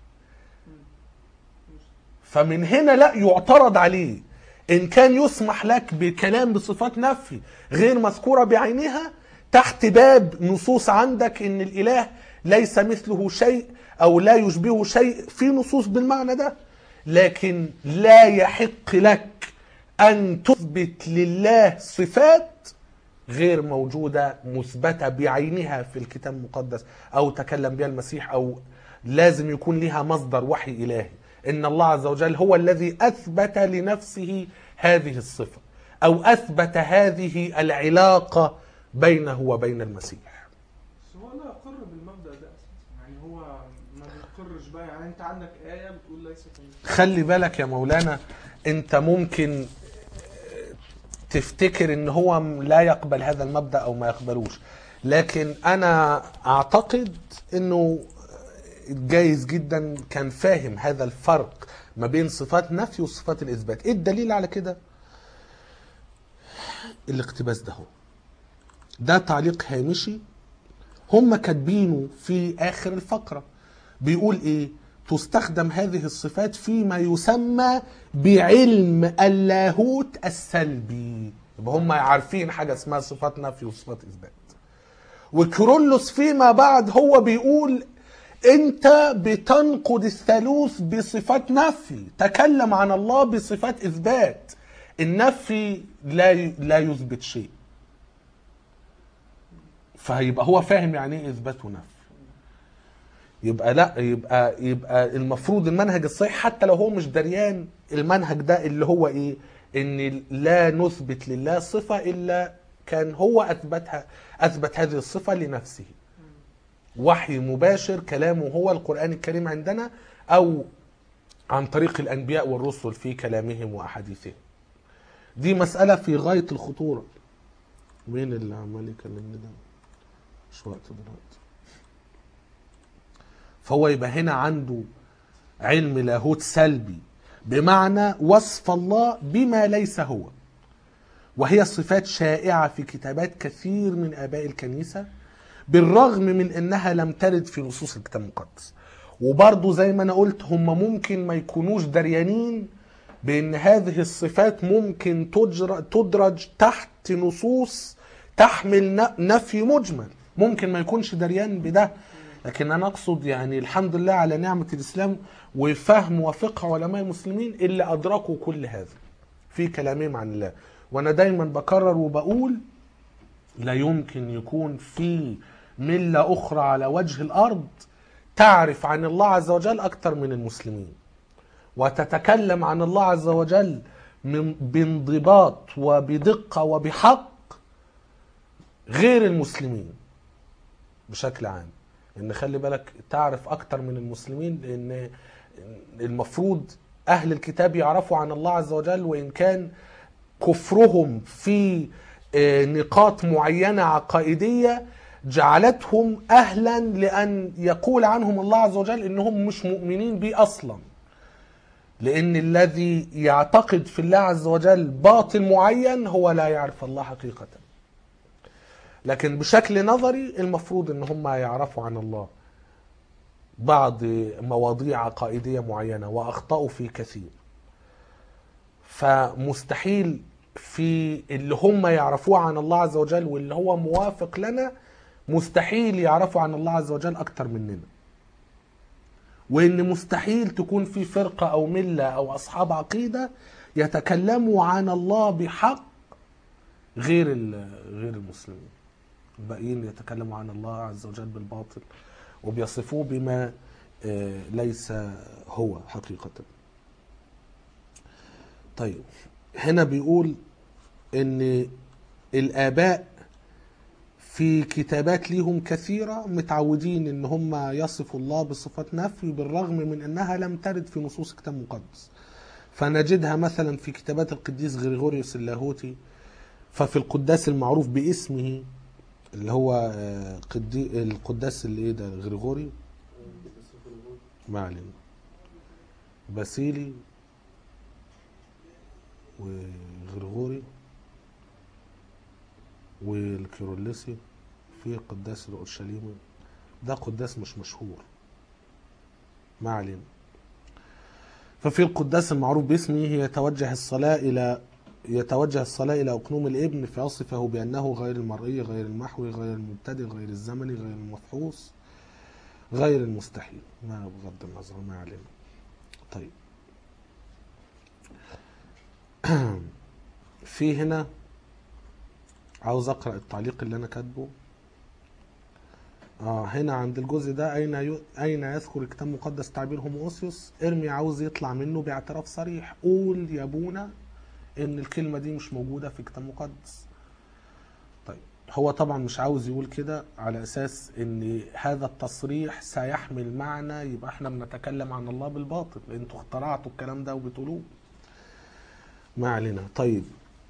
Speaker 5: فمن هنا لا يعترض عليه ان كان يسمح لك بكلام بصفات نفي غير مذكوره بعينها تحت باب نصوص عندك ان الاله ليس مثله شيء او لا يشبهه شيء في نصوص بالمعنى ده لكن لا يحق لك ان تثبت لله صفات غير موجودة مثبتة بعينها في الكتاب المقدس أو تكلم بها المسيح أو لازم يكون لها مصدر وحي إلهي إن الله عز وجل هو الذي أثبت لنفسه هذه الصفة أو أثبت هذه العلاقة بينه وبين المسيح
Speaker 3: بس هو لا يقر بالمبدا ده اساسا يعني هو ما بيقرش بقى يعني انت عندك ايه بتقول ليس كمثله
Speaker 5: خلي بالك يا مولانا انت ممكن تفتكر ان هو لا يقبل هذا المبدا او ما يقبلوش لكن انا اعتقد انه جايز جدا كان فاهم هذا الفرق ما بين صفات نفي وصفات الاثبات ايه الدليل على كده الاقتباس ده هو ده تعليق هامشي هم كاتبينه في اخر الفقره بيقول ايه تستخدم هذه الصفات فيما يسمى بعلم اللاهوت السلبي يبقى هم عارفين حاجه اسمها صفات نفي وصفات اثبات وكرولوس فيما بعد هو بيقول انت بتنقد الثالوث بصفات نفي تكلم عن الله بصفات اثبات النفي لا لا يثبت شيء فهيبقى هو فاهم يعني ايه اثبات ونفي يبقى لا يبقى يبقى المفروض المنهج الصحيح حتى لو هو مش دريان المنهج ده اللي هو ايه ان لا نثبت لله صفه الا كان هو اثبتها اثبت هذه الصفه لنفسه وحي مباشر كلامه هو القران الكريم عندنا او عن طريق الانبياء والرسل في كلامهم واحاديثهم دي مساله في غايه الخطوره مين اللي عمال يكلمني ده مش وقت دلوقتي فهو يبقى هنا عنده علم لاهوت سلبي بمعنى وصف الله بما ليس هو وهي صفات شائعة في كتابات كثير من آباء الكنيسة بالرغم من أنها لم ترد في نصوص الكتاب المقدس وبرضه زي ما أنا قلت هم ممكن ما يكونوش دريانين بأن هذه الصفات ممكن تجر- تدرج تحت نصوص تحمل ن- نفي مجمل ممكن ما يكونش دريان بده لكن انا اقصد يعني الحمد لله على نعمه الاسلام وفهم وفقه علماء المسلمين اللي ادركوا كل هذا في كلامهم عن الله وانا دايما بكرر وبقول لا يمكن يكون في مله اخرى على وجه الارض تعرف عن الله عز وجل اكثر من المسلمين وتتكلم عن الله عز وجل من بانضباط وبدقه وبحق غير المسلمين بشكل عام ان خلي بالك تعرف اكتر من المسلمين لان المفروض اهل الكتاب يعرفوا عن الله عز وجل وان كان كفرهم في آه، نقاط معينه عقائديه جعلتهم اهلا لان يقول عنهم الله عز وجل انهم مش مؤمنين به اصلا لان الذي يعتقد في الله عز وجل باطل معين هو لا يعرف الله حقيقه لكن بشكل نظري المفروض ان هم يعرفوا عن الله بعض مواضيع عقائديه معينه واخطاوا في كثير فمستحيل في اللي هم يعرفوه عن الله عز وجل واللي هو موافق لنا مستحيل يعرفوا عن الله عز وجل اكتر مننا وان مستحيل تكون في فرقه او مله او اصحاب عقيده يتكلموا عن الله بحق غير ال- غير المسلمين الباقيين يتكلموا عن الله عز وجل بالباطل وبيصفوه بما آه، ليس هو حقيقة طيب هنا بيقول ان الآباء في كتابات ليهم كثيرة متعودين ان هم يصفوا الله بصفات نفي بالرغم من انها لم ترد في نصوص كتاب مقدس فنجدها مثلا في كتابات القديس غريغوريوس اللاهوتي ففي القداس المعروف باسمه اللي هو آه، قدي القداس اللي ايه ده غريغوري ما علينا باسيلي وغريغوري والكيرلسي في قداس الاورشليمي ده قداس مش مشهور ما علينا ففي القداس المعروف باسمه يتوجه الصلاة إلى يتوجه الصلاة إلى أقنوم الابن فيصفه بأنه غير المرئي غير المحوي غير المبتدئ غير الزمني غير المفحوص غير المستحيل ما بغض النظر ما علينا طيب في هنا عاوز اقرا التعليق اللي انا كاتبه اه هنا عند الجزء ده اين ي... اين يذكر الكتاب المقدس تعبير هوموسيوس ارمي عاوز يطلع منه باعتراف صريح قول يا ابونا ان الكلمه دي مش موجوده في الكتاب المقدس طيب هو طبعا مش عاوز يقول كده على اساس ان هذا التصريح سيحمل معنى يبقى احنا بنتكلم عن الله بالباطل انتوا اخترعتوا الكلام ده وبتقولوه ما علينا طيب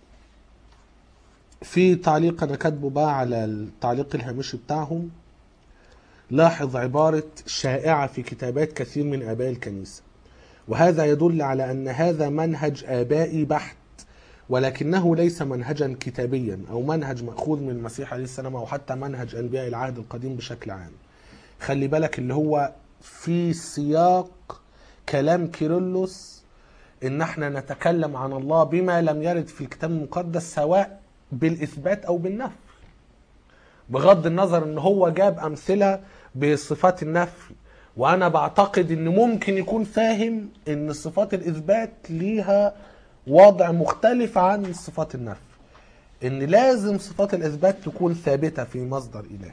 Speaker 5: في تعليق انا كاتبه بقى على التعليق الهامشي بتاعهم لاحظ عبارة شائعة في كتابات كثير من آباء الكنيسة وهذا يدل على أن هذا منهج آبائي بحت ولكنه ليس منهجا كتابيا أو منهج مأخوذ من المسيح عليه السلام أو حتى منهج أنبياء العهد القديم بشكل عام خلي بالك اللي هو في سياق كلام كيرلس ان احنا نتكلم عن الله بما لم يرد في الكتاب المقدس سواء بالاثبات او بالنفي بغض النظر ان هو جاب امثله بصفات النفي وانا بعتقد ان ممكن يكون فاهم ان صفات الاثبات ليها وضع مختلف عن صفات النفي ان لازم صفات الاثبات تكون ثابته في مصدر الهي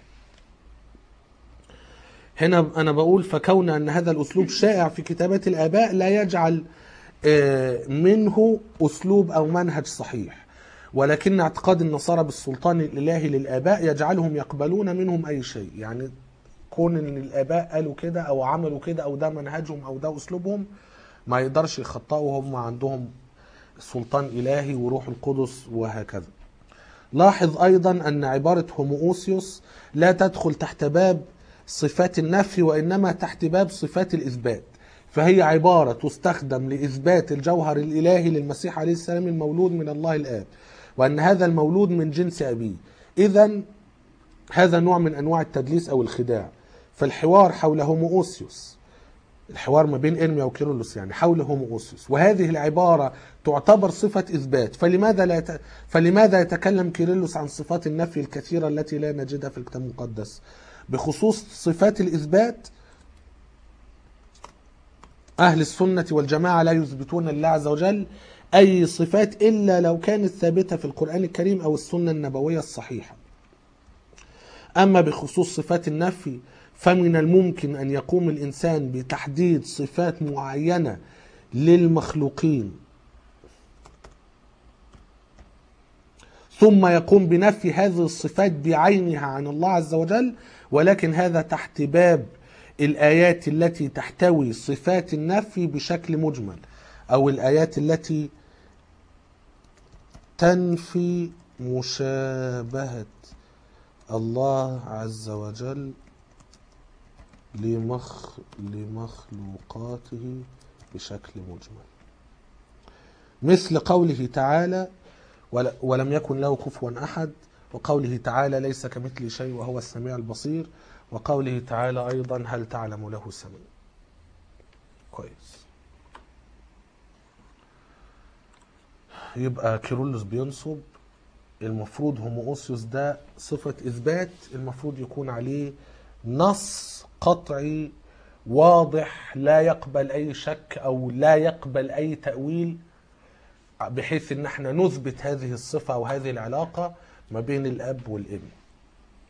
Speaker 5: هنا انا بقول فكون ان هذا الاسلوب شائع في كتابات الاباء لا يجعل آه، منه اسلوب او منهج صحيح ولكن اعتقاد النصارى بالسلطان الالهي للاباء يجعلهم يقبلون منهم اي شيء يعني كون ان الاباء قالوا كده او عملوا كده او ده منهجهم او ده اسلوبهم ما يقدرش يخطئوا هم عندهم سلطان الهي وروح القدس وهكذا لاحظ ايضا ان عباره هوموسيوس لا تدخل تحت باب صفات النفي وانما تحت باب صفات الاثبات فهي عباره تستخدم لاثبات الجوهر الالهي للمسيح عليه السلام المولود من الله الاب وان هذا المولود من جنس ابيه اذا هذا نوع من انواع التدليس او الخداع فالحوار حول هوموسيوس الحوار ما بين ارميا وكيرلس يعني حول هوموسيوس وهذه العباره تعتبر صفه اثبات فلماذا لا يت... فلماذا يتكلم كيرلس عن صفات النفي الكثيره التي لا نجدها في الكتاب المقدس بخصوص صفات الاثبات اهل السنه والجماعه لا يثبتون لله عز وجل اي صفات الا لو كانت ثابته في القران الكريم او السنه النبويه الصحيحه اما بخصوص صفات النفي فمن الممكن ان يقوم الانسان بتحديد صفات معينه للمخلوقين ثم يقوم بنفي هذه الصفات بعينها عن الله عز وجل ولكن هذا تحت باب الايات التي تحتوي صفات النفي بشكل مجمل او الايات التي تنفي مشابهه الله عز وجل لمخ لمخلوقاته بشكل مجمل مثل قوله تعالى ول- ولم يكن له كفوا احد وقوله تعالى ليس كمثله شيء وهو السميع البصير وقوله تعالى ايضا هل تعلم له سميع كويس يبقى كيرلس بينصب المفروض هوموسيوس ده صفة إثبات المفروض يكون عليه نص قطعي واضح لا يقبل أي شك أو لا يقبل أي تأويل بحيث إن احنا نثبت هذه الصفة أو هذه العلاقة ما بين الأب والابن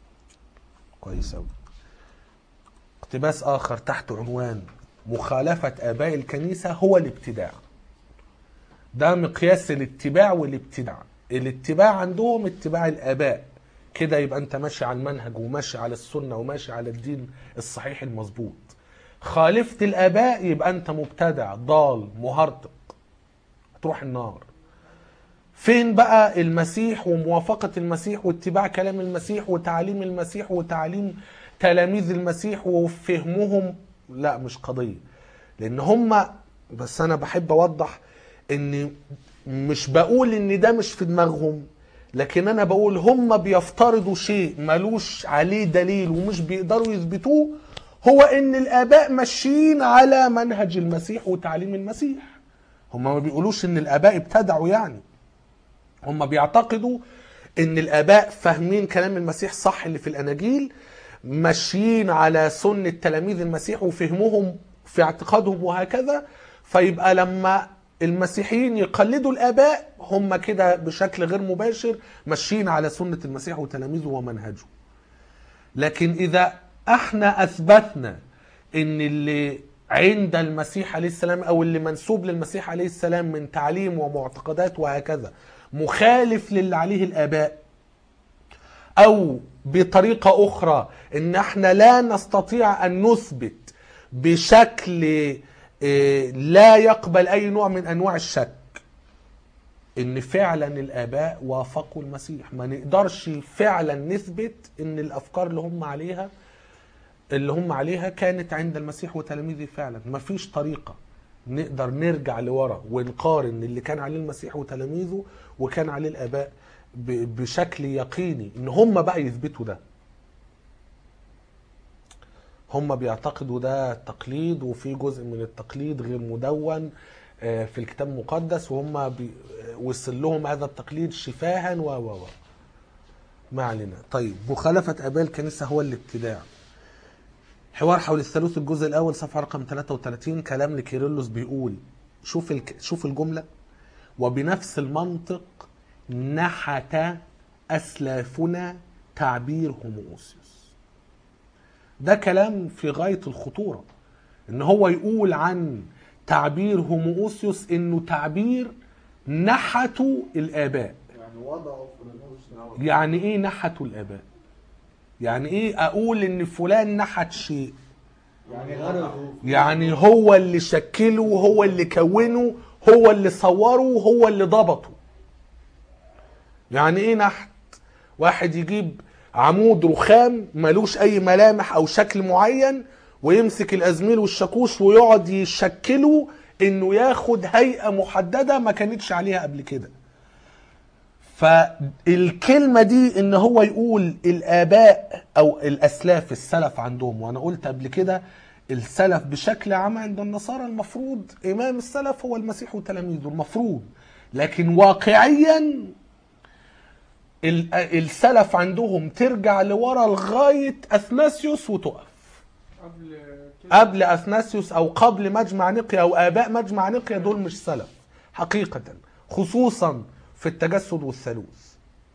Speaker 5: كويس أوي اقتباس آخر تحت عنوان مخالفة آباء الكنيسة هو الابتداع ده مقياس الاتباع والابتداع الاتباع عندهم اتباع الآباء كده يبقى انت ماشي على المنهج وماشي على السنة وماشي على الدين الصحيح المظبوط خالفت الآباء يبقى انت مبتدع ضال مهرطق تروح النار فين بقى المسيح وموافقة المسيح واتباع كلام المسيح وتعليم المسيح وتعليم تلاميذ المسيح وفهمهم لا مش قضية لأن هم بس أنا بحب أوضح إن مش بقول إن ده مش في دماغهم لكن أنا بقول هم بيفترضوا شيء ملوش عليه دليل ومش بيقدروا يثبتوه هو إن الآباء ماشيين على منهج المسيح وتعليم المسيح هم ما بيقولوش إن الآباء ابتدعوا يعني هم بيعتقدوا ان الاباء فاهمين كلام المسيح صح اللي في الاناجيل ماشيين على سنة تلاميذ المسيح وفهمهم في اعتقادهم وهكذا فيبقى لما المسيحيين يقلدوا الاباء هم كده بشكل غير مباشر ماشيين على سنة المسيح وتلاميذه ومنهجه لكن اذا احنا اثبتنا ان اللي عند المسيح عليه السلام او اللي منسوب للمسيح عليه السلام من تعليم ومعتقدات وهكذا مخالف للي عليه الاباء او بطريقه اخرى ان احنا لا نستطيع ان نثبت بشكل آه، لا يقبل اي نوع من انواع الشك ان فعلا الاباء وافقوا المسيح ما نقدرش فعلا نثبت ان الافكار اللي هم عليها اللي هم عليها كانت عند المسيح وتلاميذه فعلا ما فيش طريقة نقدر نرجع لورا ونقارن اللي كان عليه المسيح وتلاميذه وكان عليه الآباء ب- بشكل يقيني ان هم بقى يثبتوا ده هم بيعتقدوا ده تقليد وفي جزء من التقليد غير مدون آه، في الكتاب المقدس وهم بي- آه، وصل لهم هذا التقليد شفاها و و و ما علينا طيب مخالفة آباء الكنيسة هو الابتداع حوار حول الثالوث الجزء الاول صفحه رقم 33 كلام لكيرلس بيقول شوف الك... شوف الجمله وبنفس المنطق نحت اسلافنا تعبير هوموسيوس ده كلام في غايه الخطوره ان هو يقول عن تعبير هوموسيوس انه تعبير نحتوا الاباء
Speaker 2: يعني وضعوا في ملوش دعوه
Speaker 5: يعني ايه نحتوا الاباء يعني ايه اقول ان فلان نحت شيء
Speaker 2: يعني غرضوا
Speaker 5: يعني هو اللي شكله هو اللي كونه هو اللي صوره هو اللي ضبطه يعني ايه نحت واحد يجيب عمود رخام ملوش اي ملامح او شكل معين ويمسك الازميل والشاكوش ويقعد يشكله انه ياخد هيئة محددة ما كانتش عليها قبل كده فالكلمة دي ان هو يقول الاباء او الاسلاف السلف عندهم وانا قلت قبل كده السلف بشكل عام عند النصارى المفروض امام السلف هو المسيح وتلاميذه المفروض لكن واقعيا ال- السلف عندهم ترجع لورا لغاية اثناسيوس وتقف
Speaker 3: قبل كده
Speaker 5: قبل اثناسيوس او قبل مجمع نقيا او اباء مجمع نقيا دول مش سلف حقيقة خصوصا في التجسد والثالوث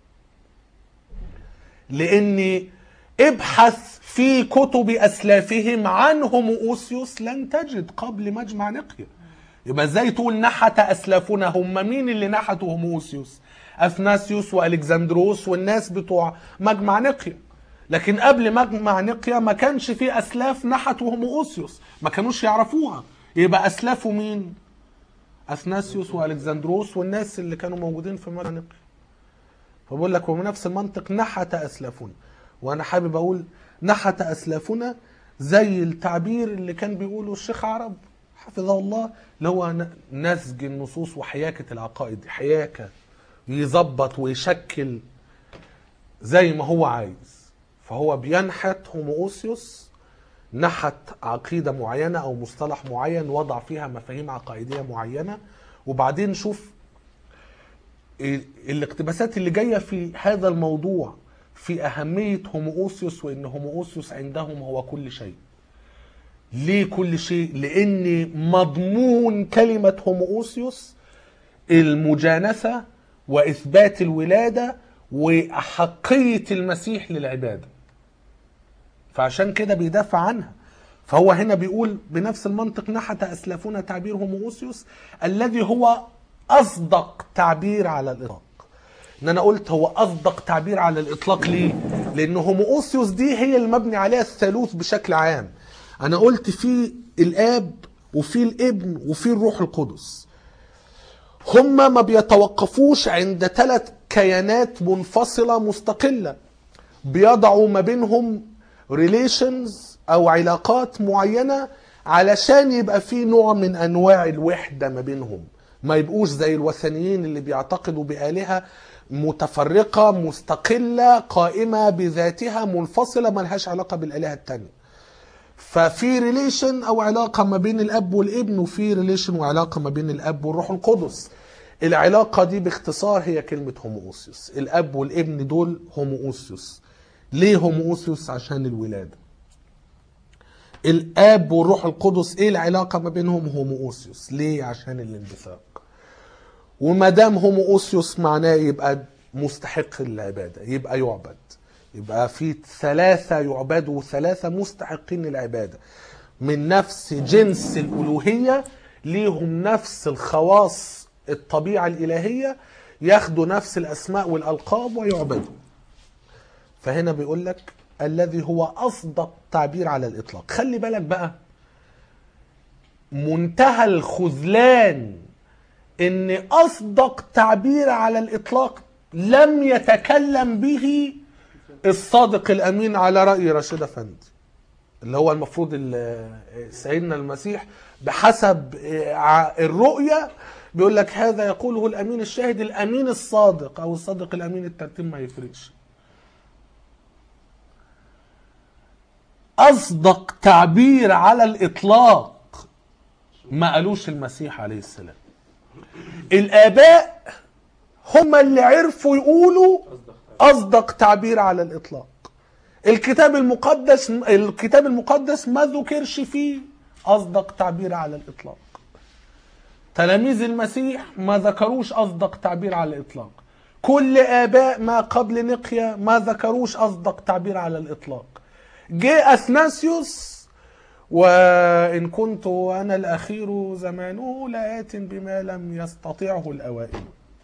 Speaker 5: لاني ابحث في كتب اسلافهم عن هوموسيوس لن تجد قبل مجمع نقيا يبقى ازاي تقول نحت اسلافنا هم مين اللي نحتوا هوموسيوس اثناسيوس والكسندروس والناس بتوع مجمع نقيا لكن قبل مجمع نقيا ما كانش في اسلاف نحتوا هوموسيوس ما كانوش يعرفوها يبقى اسلافه مين اثناسيوس والكسندروس والناس اللي كانوا موجودين في مجمع نقيا فبقول لك ومن نفس المنطق نحت اسلافنا وانا حابب اقول نحت اسلافنا زي التعبير اللي كان بيقوله الشيخ عرب حفظه الله اللي هو ن- نسج النصوص وحياكه العقائد حياكه يظبط ويشكل زي ما هو عايز فهو بينحت هوموسيوس نحت عقيده معينه او مصطلح معين وضع فيها مفاهيم عقائديه معينه وبعدين شوف ال- الاقتباسات اللي جايه في هذا الموضوع في اهميه هوموسيوس وان هوموسيوس عندهم هو كل شيء ليه كل شيء لان مضمون كلمه هوموسيوس المجانسه واثبات الولاده واحقيه المسيح للعباده فعشان كده بيدافع عنها فهو هنا بيقول بنفس المنطق نحت اسلافنا تعبير هوموسيوس الذي هو اصدق تعبير على الاطلاق ان انا قلت هو اصدق تعبير على الاطلاق ليه لان هوموسيوس دي هي المبني عليها الثالوث بشكل عام انا قلت في الاب وفي الابن وفي الروح القدس هما ما بيتوقفوش عند ثلاث كيانات منفصلة مستقلة بيضعوا ما بينهم ريليشنز او علاقات معينة علشان يبقى في نوع من انواع الوحدة ما بينهم ما يبقوش زي الوثنيين اللي بيعتقدوا بآلهة متفرقة مستقلة قائمة بذاتها منفصلة ملهاش علاقة بالآلهة التانية ففي ريليشن او علاقه ما بين الاب والابن وفي ريليشن وعلاقه ما بين الاب والروح القدس العلاقه دي باختصار هي كلمه هوموسيوس الاب والابن دول هوموسيوس ليه هوموسيوس عشان الولاده الاب والروح القدس ايه العلاقه ما بينهم هوموسيوس ليه عشان الانبثاق وما دام هوموسيوس معناه يبقى مستحق للعباده يبقى يعبد يبقى في ثلاثة يعبدوا ثلاثة مستحقين للعبادة من نفس جنس الألوهية ليهم نفس الخواص الطبيعة الإلهية ياخدوا نفس الأسماء والألقاب ويعبدوا فهنا بيقول لك الذي هو أصدق تعبير على الإطلاق خلي بالك بقى منتهى الخذلان ان اصدق تعبير على الاطلاق لم يتكلم به الصادق الامين على راي رشيد افندي اللي هو المفروض ال- سيدنا المسيح بحسب ع- الرؤيه بيقول لك هذا يقوله الامين الشاهد الامين الصادق او الصادق الامين الترتيب ما يفرقش اصدق تعبير على الاطلاق ما قالوش المسيح عليه السلام الاباء هم اللي عرفوا يقولوا اصدق تعبير على الاطلاق الكتاب المقدس الكتاب المقدس ما ذكرش فيه اصدق تعبير على الاطلاق تلاميذ المسيح ما ذكروش اصدق تعبير على الاطلاق كل اباء ما قبل نقيا ما ذكروش اصدق تعبير على الاطلاق جه اثناسيوس وان كنت انا الاخير زمانه لآت بما لم يستطعه الاوائل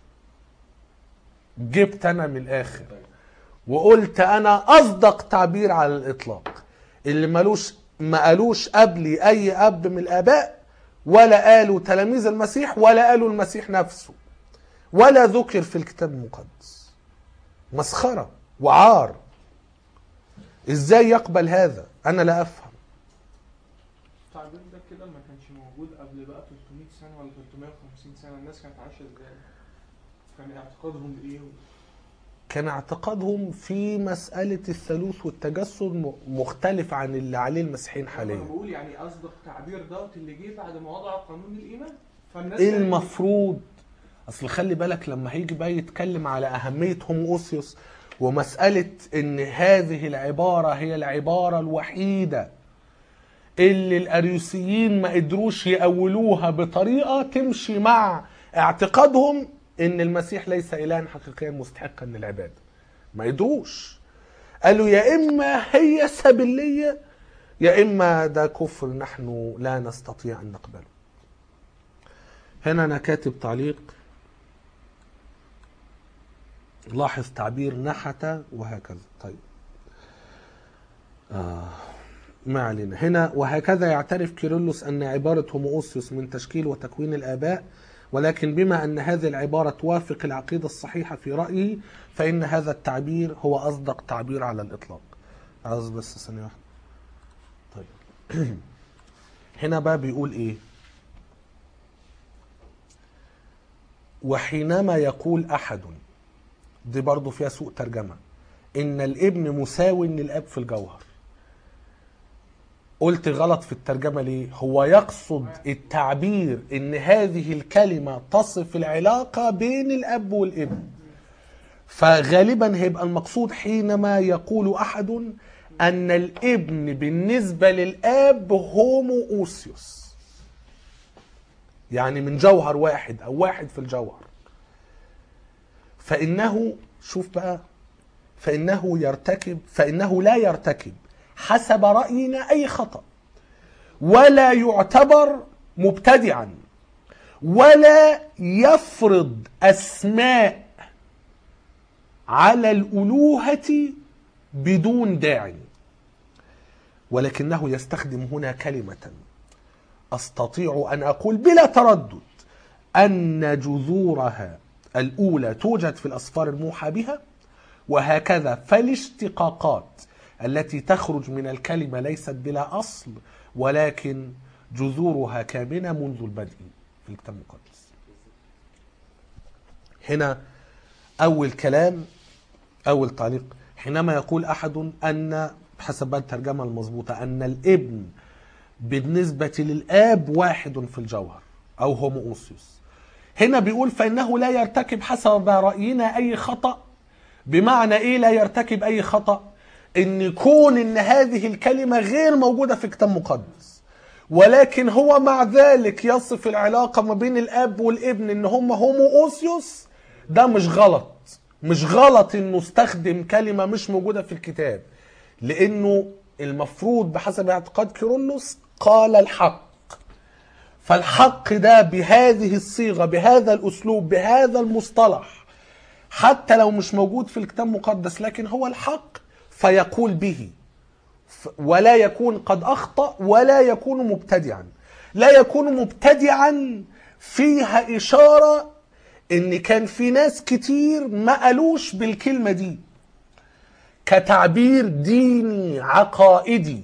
Speaker 5: جبت انا من الاخر وقلت انا اصدق تعبير على الاطلاق اللي ملوش ما قالوش قبلي اي اب من الاباء ولا قالوا تلاميذ المسيح ولا قالوا المسيح نفسه ولا ذكر في الكتاب المقدس مسخره وعار ازاي يقبل هذا انا لا افهم
Speaker 3: التعبير ده كده ما كانش موجود قبل بقى 300 سنة ولا 350 سنة الناس كانت عايشة ازاي؟ كان اعتقادهم ايه؟
Speaker 5: كان اعتقادهم في مسألة الثالوث والتجسد م- مختلف عن اللي عليه المسيحيين
Speaker 3: انا
Speaker 5: حاليا
Speaker 3: بقول يعني اصدق تعبير دوت اللي جه بعد ما وضع قانون الايمان فالناس
Speaker 5: ايه
Speaker 3: كانت-
Speaker 5: المفروض اصل خلي بالك لما هيجي بقى يتكلم على اهمية هوموسيوس ومسألة ان هذه العبارة هي العبارة الوحيدة اللي الاريوسيين ما قدروش يأولوها بطريقة تمشي مع اعتقادهم ان المسيح ليس الها حقيقيا مستحقا للعبادة ما قدروش قالوا يا اما هي سبلية يا اما ده كفر نحن لا نستطيع ان نقبله هنا انا كاتب تعليق لاحظ تعبير نحت وهكذا طيب آه. ما علينا هنا وهكذا يعترف كيرلس أن عبارة هوموسيوس من تشكيل وتكوين الآباء ولكن بما أن هذه العبارة توافق العقيدة الصحيحة في رأيه فإن هذا التعبير هو أصدق تعبير على الإطلاق عاوز بس ثانية واحدة طيب هنا بقى بيقول إيه وحينما يقول أحد دي برضو فيها سوء ترجمة إن الابن مساو للأب في الجوهر قلت غلط في الترجمة ليه هو يقصد التعبير ان هذه الكلمة تصف العلاقة بين الاب والابن فغالبا هيبقى المقصود حينما يقول احد ان الابن بالنسبة للاب هوموسيوس يعني من جوهر واحد او واحد في الجوهر فانه شوف بقى فانه يرتكب فانه لا يرتكب حسب راينا اي خطا ولا يعتبر مبتدعا ولا يفرض اسماء على الالوهه بدون داعي ولكنه يستخدم هنا كلمه استطيع ان اقول بلا تردد ان جذورها الاولى توجد في الاسفار الموحى بها وهكذا فالاشتقاقات التي تخرج من الكلمه ليست بلا اصل ولكن جذورها كامنه منذ البدء في الكتاب المقدس هنا اول كلام اول تعليق حينما يقول احد ان حسب بقى الترجمه المضبوطه ان الابن بالنسبه للاب واحد في الجوهر او هومووسيوس هنا بيقول فانه لا يرتكب حسب راينا اي خطا بمعنى ايه لا يرتكب اي خطا ان كون ان هذه الكلمه غير موجوده في كتاب مقدس ولكن هو مع ذلك يصف العلاقه ما بين الاب والابن ان هم هومووسيوس ده مش غلط مش غلط انه استخدم كلمه مش موجوده في الكتاب لانه المفروض بحسب اعتقاد كيرلس قال الحق فالحق ده بهذه الصيغه بهذا الاسلوب بهذا المصطلح حتى لو مش موجود في الكتاب المقدس لكن هو الحق فيقول به ف- ولا يكون قد اخطا ولا يكون مبتدعا لا يكون مبتدعا فيها اشاره ان كان في ناس كتير ما قالوش بالكلمه دي كتعبير ديني عقائدي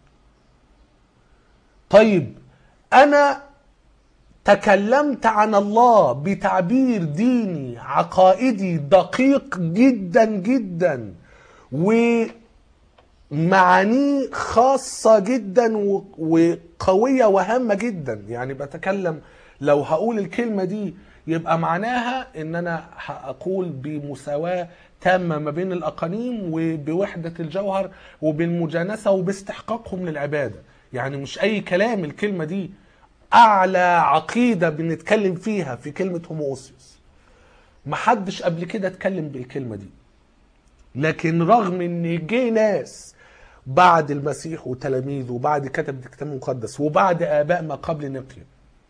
Speaker 5: طيب انا تكلمت عن الله بتعبير ديني عقائدي دقيق جدا جدا ومعانيه خاصة جدا و- وقوية وهامة جدا يعني بتكلم لو هقول الكلمة دي يبقى معناها ان انا هقول بمساواة تامة ما بين الاقانيم وبوحدة الجوهر وبالمجانسة وباستحقاقهم للعبادة يعني مش اي كلام الكلمة دي اعلى عقيدة بنتكلم فيها في كلمة هوموسيوس محدش قبل كده اتكلم بالكلمة دي لكن رغم ان جه ناس بعد المسيح وتلاميذه وبعد كتب الكتاب المقدس وبعد اباء ما قبل نقيا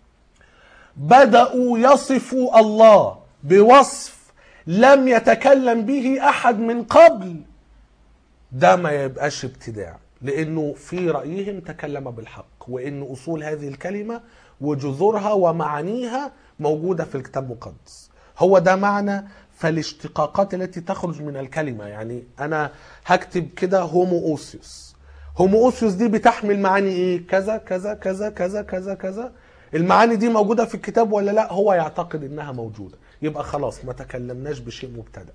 Speaker 5: بدأوا يصفوا الله بوصف لم يتكلم به احد من قبل ده ما يبقاش ابتداع لانه في رايهم تكلم بالحق وان اصول هذه الكلمه وجذورها ومعانيها موجوده في الكتاب المقدس هو ده معنى فالاشتقاقات التي تخرج من الكلمه يعني انا هكتب كده هومووسيوس هومووسيوس دي بتحمل معاني ايه كذا كذا كذا كذا كذا كذا المعاني دي موجوده في الكتاب ولا لا هو يعتقد انها موجوده يبقى خلاص ما تكلمناش بشيء مبتدأ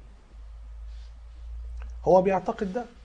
Speaker 5: هو بيعتقد ده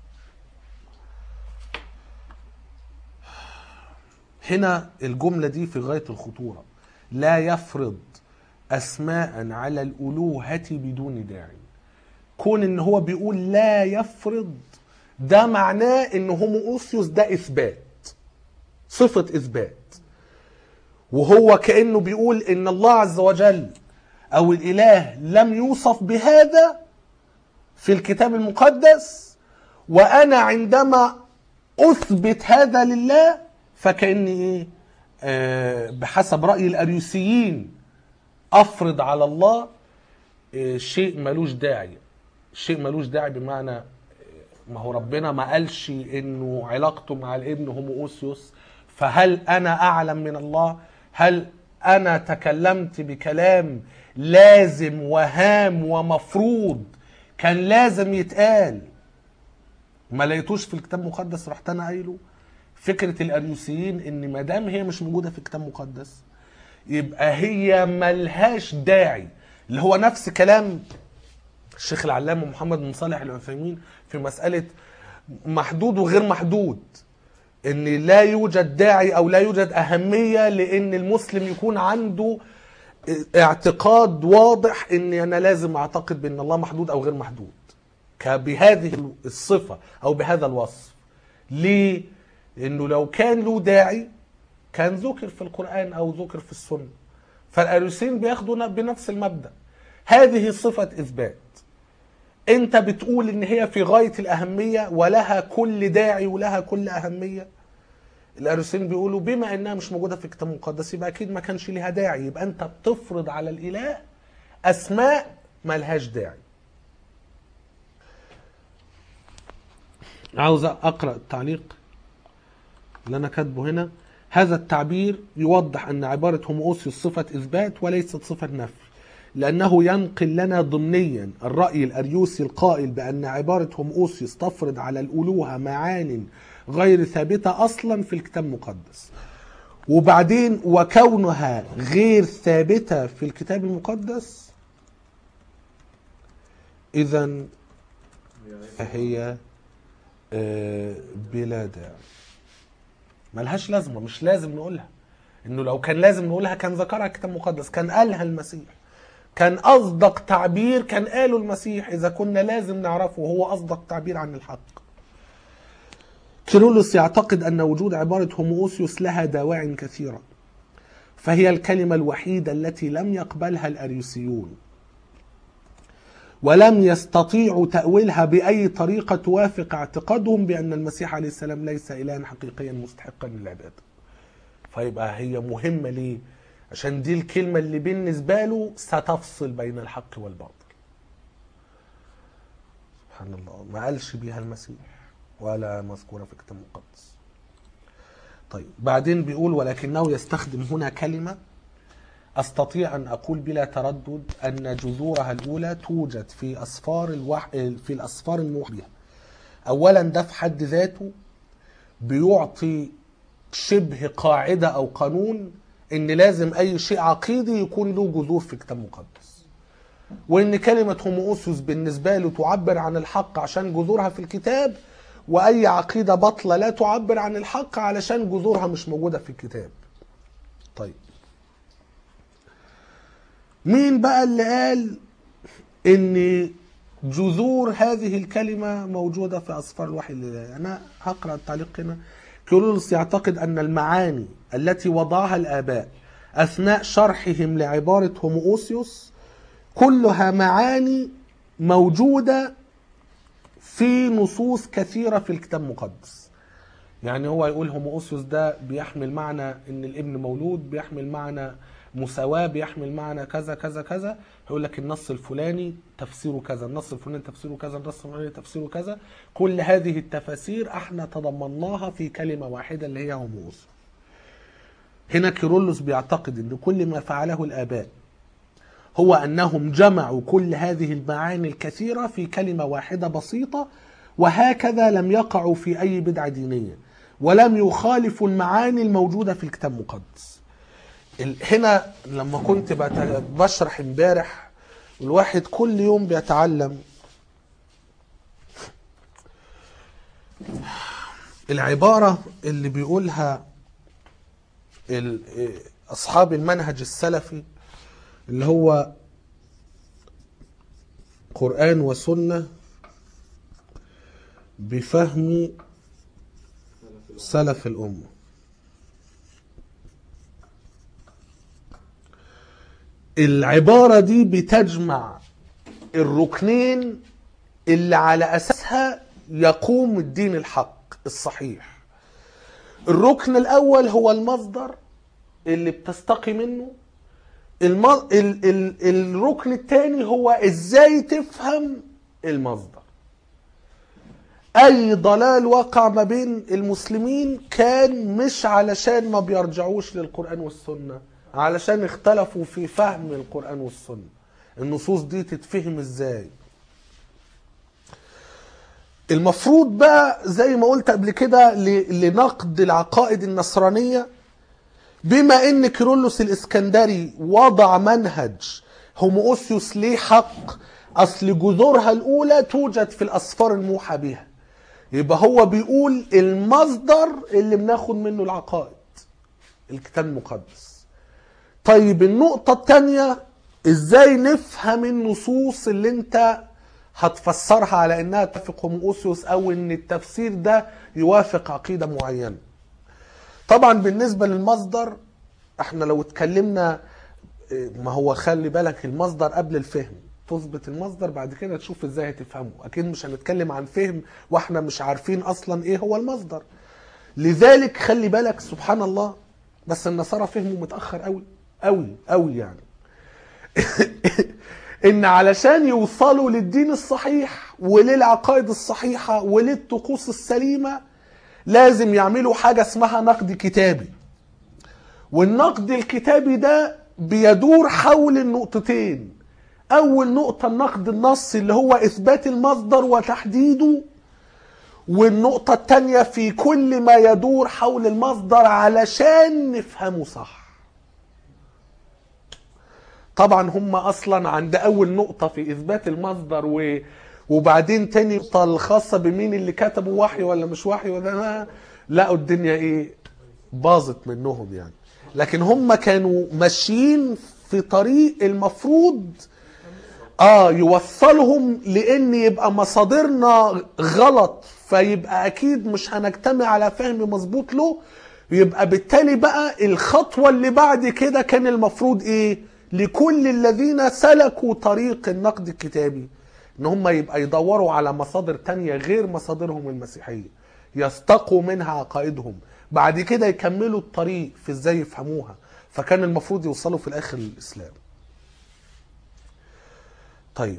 Speaker 5: هنا الجملة دي في غاية الخطورة لا يفرض أسماء على الألوهة بدون داعي كون إن هو بيقول لا يفرض ده معناه إن هومووسيوس ده إثبات صفة إثبات وهو كأنه بيقول إن الله عز وجل أو الإله لم يوصف بهذا في الكتاب المقدس وأنا عندما أثبت هذا لله فكأني إيه آه بحسب رأي الأريوسيين أفرض على الله آه شيء ملوش داعي شيء ملوش داعي بمعنى آه، ما هو ربنا ما قالش انه علاقته مع الابن هومووسيوس فهل انا اعلم من الله هل انا تكلمت بكلام لازم وهام ومفروض كان لازم يتقال ما لقيتوش في الكتاب المقدس رحت انا قايله فكره الاريوسيين ان ما دام هي مش موجوده في الكتاب المقدس يبقى هي ملهاش داعي اللي هو نفس كلام الشيخ العلامه محمد بن صالح العثيمين في مساله محدود وغير محدود ان لا يوجد داعي او لا يوجد اهميه لان المسلم يكون عنده اعتقاد واضح ان انا لازم اعتقد بان الله محدود او غير محدود ك- بهذه الصفه او بهذا الوصف ليه لانه لو كان له داعي كان ذكر في القران او ذكر في السنه فالاريوسيين بياخدوا بنفس المبدا هذه صفه اثبات انت بتقول ان هي في غايه الاهميه ولها كل داعي ولها كل اهميه الارسطين بيقولوا بما انها مش موجوده في الكتاب المقدس يبقى اكيد ما كانش ليها داعي يبقى انت بتفرض على الاله اسماء ملهاش داعي عاوز اقرا التعليق اللي انا كاتبه هنا هذا التعبير يوضح ان عباره هوموسيوس صفه اثبات وليست صفه نفي لانه ينقل لنا ضمنيا الراي الاريوسي القائل بان عباره هوموسيوس تفرض على الالوهه معان غير ثابته اصلا في الكتاب المقدس وبعدين وكونها غير ثابته في الكتاب المقدس اذا فهي آه، بلا داعي ملهاش لازمه مش لازم نقولها انه لو كان لازم نقولها كان ذكرها الكتاب المقدس كان قالها المسيح كان اصدق تعبير كان قاله المسيح اذا كنا لازم نعرفه وهو اصدق تعبير عن الحق كيرلس يعتقد ان وجود عباره هوموسيوس لها دواع كثيره فهي الكلمه الوحيده التي لم يقبلها الاريوسيون ولم يستطيعوا تأويلها بأي طريقة توافق اعتقادهم بأن المسيح عليه السلام ليس إلها حقيقيا مستحقا للعبادة فيبقى هي مهمة ليه؟ عشان دي الكلمة اللي بالنسبة له ستفصل بين الحق والباطل سبحان الله ما قالش بيها المسيح ولا مذكورة في الكتاب المقدس طيب بعدين بيقول ولكنه يستخدم هنا كلمة استطيع ان اقول بلا تردد ان جذورها الاولى توجد في اسفار الوح... في الاسفار الموحى بها. اولا ده في حد ذاته بيعطي شبه قاعده او قانون ان لازم اي شيء عقيدي يكون له جذور في الكتاب المقدس. وان كلمه هوموسيوس بالنسبه له تعبر عن الحق عشان جذورها في الكتاب واي عقيده باطله لا تعبر عن الحق علشان جذورها مش موجوده في الكتاب. طيب مين بقى اللي قال ان جذور هذه الكلمة موجودة في أسفار الوحي الإلهي أنا هقرأ التعليق هنا كيرلس يعتقد أن المعاني التي وضعها الآباء أثناء شرحهم لعبارة هوموسيوس كلها معاني موجودة في نصوص كثيرة في الكتاب المقدس يعني هو يقول هوموسيوس ده بيحمل معنى ان الابن مولود بيحمل معنى مساواة بيحمل معنى كذا كذا كذا هيقول لك النص الفلاني تفسيره كذا النص الفلاني تفسيره كذا النص الفلاني تفسيره كذا كل هذه التفاسير احنا تضمناها في كلمة واحدة اللي هي هوموس هنا كيرلس بيعتقد ان كل ما فعله الاباء هو انهم جمعوا كل هذه المعاني الكثيرة في كلمة واحدة بسيطة وهكذا لم يقعوا في اي بدعة دينية ولم يخالفوا المعاني الموجودة في الكتاب المقدس ال- هنا لما كنت بت- بشرح امبارح الواحد كل يوم بيتعلم العبارة اللي بيقولها ال- أصحاب المنهج السلفي اللي هو قرآن وسنة بفهم سلف الأمة العبارة دي بتجمع الركنين اللي على أساسها يقوم الدين الحق الصحيح الركن الأول هو المصدر اللي بتستقي منه الم... ال... ال... الركن الثاني هو ازاي تفهم المصدر اي ضلال وقع ما بين المسلمين كان مش علشان ما بيرجعوش للقرآن والسنة علشان اختلفوا في فهم القرآن والسنة النصوص دي تتفهم ازاي المفروض بقى زي ما قلت قبل كده ل- لنقد العقائد النصرانية بما ان كيرلس الاسكندري وضع منهج هوموسيوس ليه حق اصل جذورها الاولى توجد في الاسفار الموحى بها يبقى هو بيقول المصدر اللي بناخد منه العقائد الكتاب المقدس طيب النقطة التانية ازاي نفهم النصوص اللي انت هتفسرها على انها توافق هوموسيوس او ان التفسير ده يوافق عقيدة معينة طبعا بالنسبة للمصدر احنا لو اتكلمنا اه، ما هو خلي بالك المصدر قبل الفهم تثبت المصدر بعد كده تشوف ازاي هتفهمه اكيد مش هنتكلم عن فهم واحنا مش عارفين اصلا ايه هو المصدر لذلك خلي بالك سبحان الله بس النصارى فهموا متاخر قوي قوي قوي يعني ان علشان يوصلوا للدين الصحيح وللعقائد الصحيحه وللطقوس السليمه لازم يعملوا حاجه اسمها نقد كتابي والنقد الكتابي ده بيدور حول النقطتين اول نقطه النقد النصي اللي هو اثبات المصدر وتحديده والنقطه الثانيه في كل ما يدور حول المصدر علشان نفهمه صح طبعا هم اصلا عند اول نقطه في اثبات المصدر و وبعدين تاني نقطه الخاصه بمين اللي كتبوا وحي ولا مش وحي ولا لقوا الدنيا ايه باظت منهم يعني لكن هم كانوا ماشيين في طريق المفروض اه يوصلهم لان يبقى مصادرنا غلط فيبقى اكيد مش هنجتمع على فهم مظبوط له يبقى بالتالي بقى الخطوه اللي بعد كده كان المفروض ايه لكل الذين سلكوا طريق النقد الكتابي ان هم يبقى يدوروا على مصادر تانية غير مصادرهم المسيحيه يستقوا منها عقائدهم بعد كده يكملوا الطريق في ازاي يفهموها فكان المفروض يوصلوا في الاخر للاسلام طيب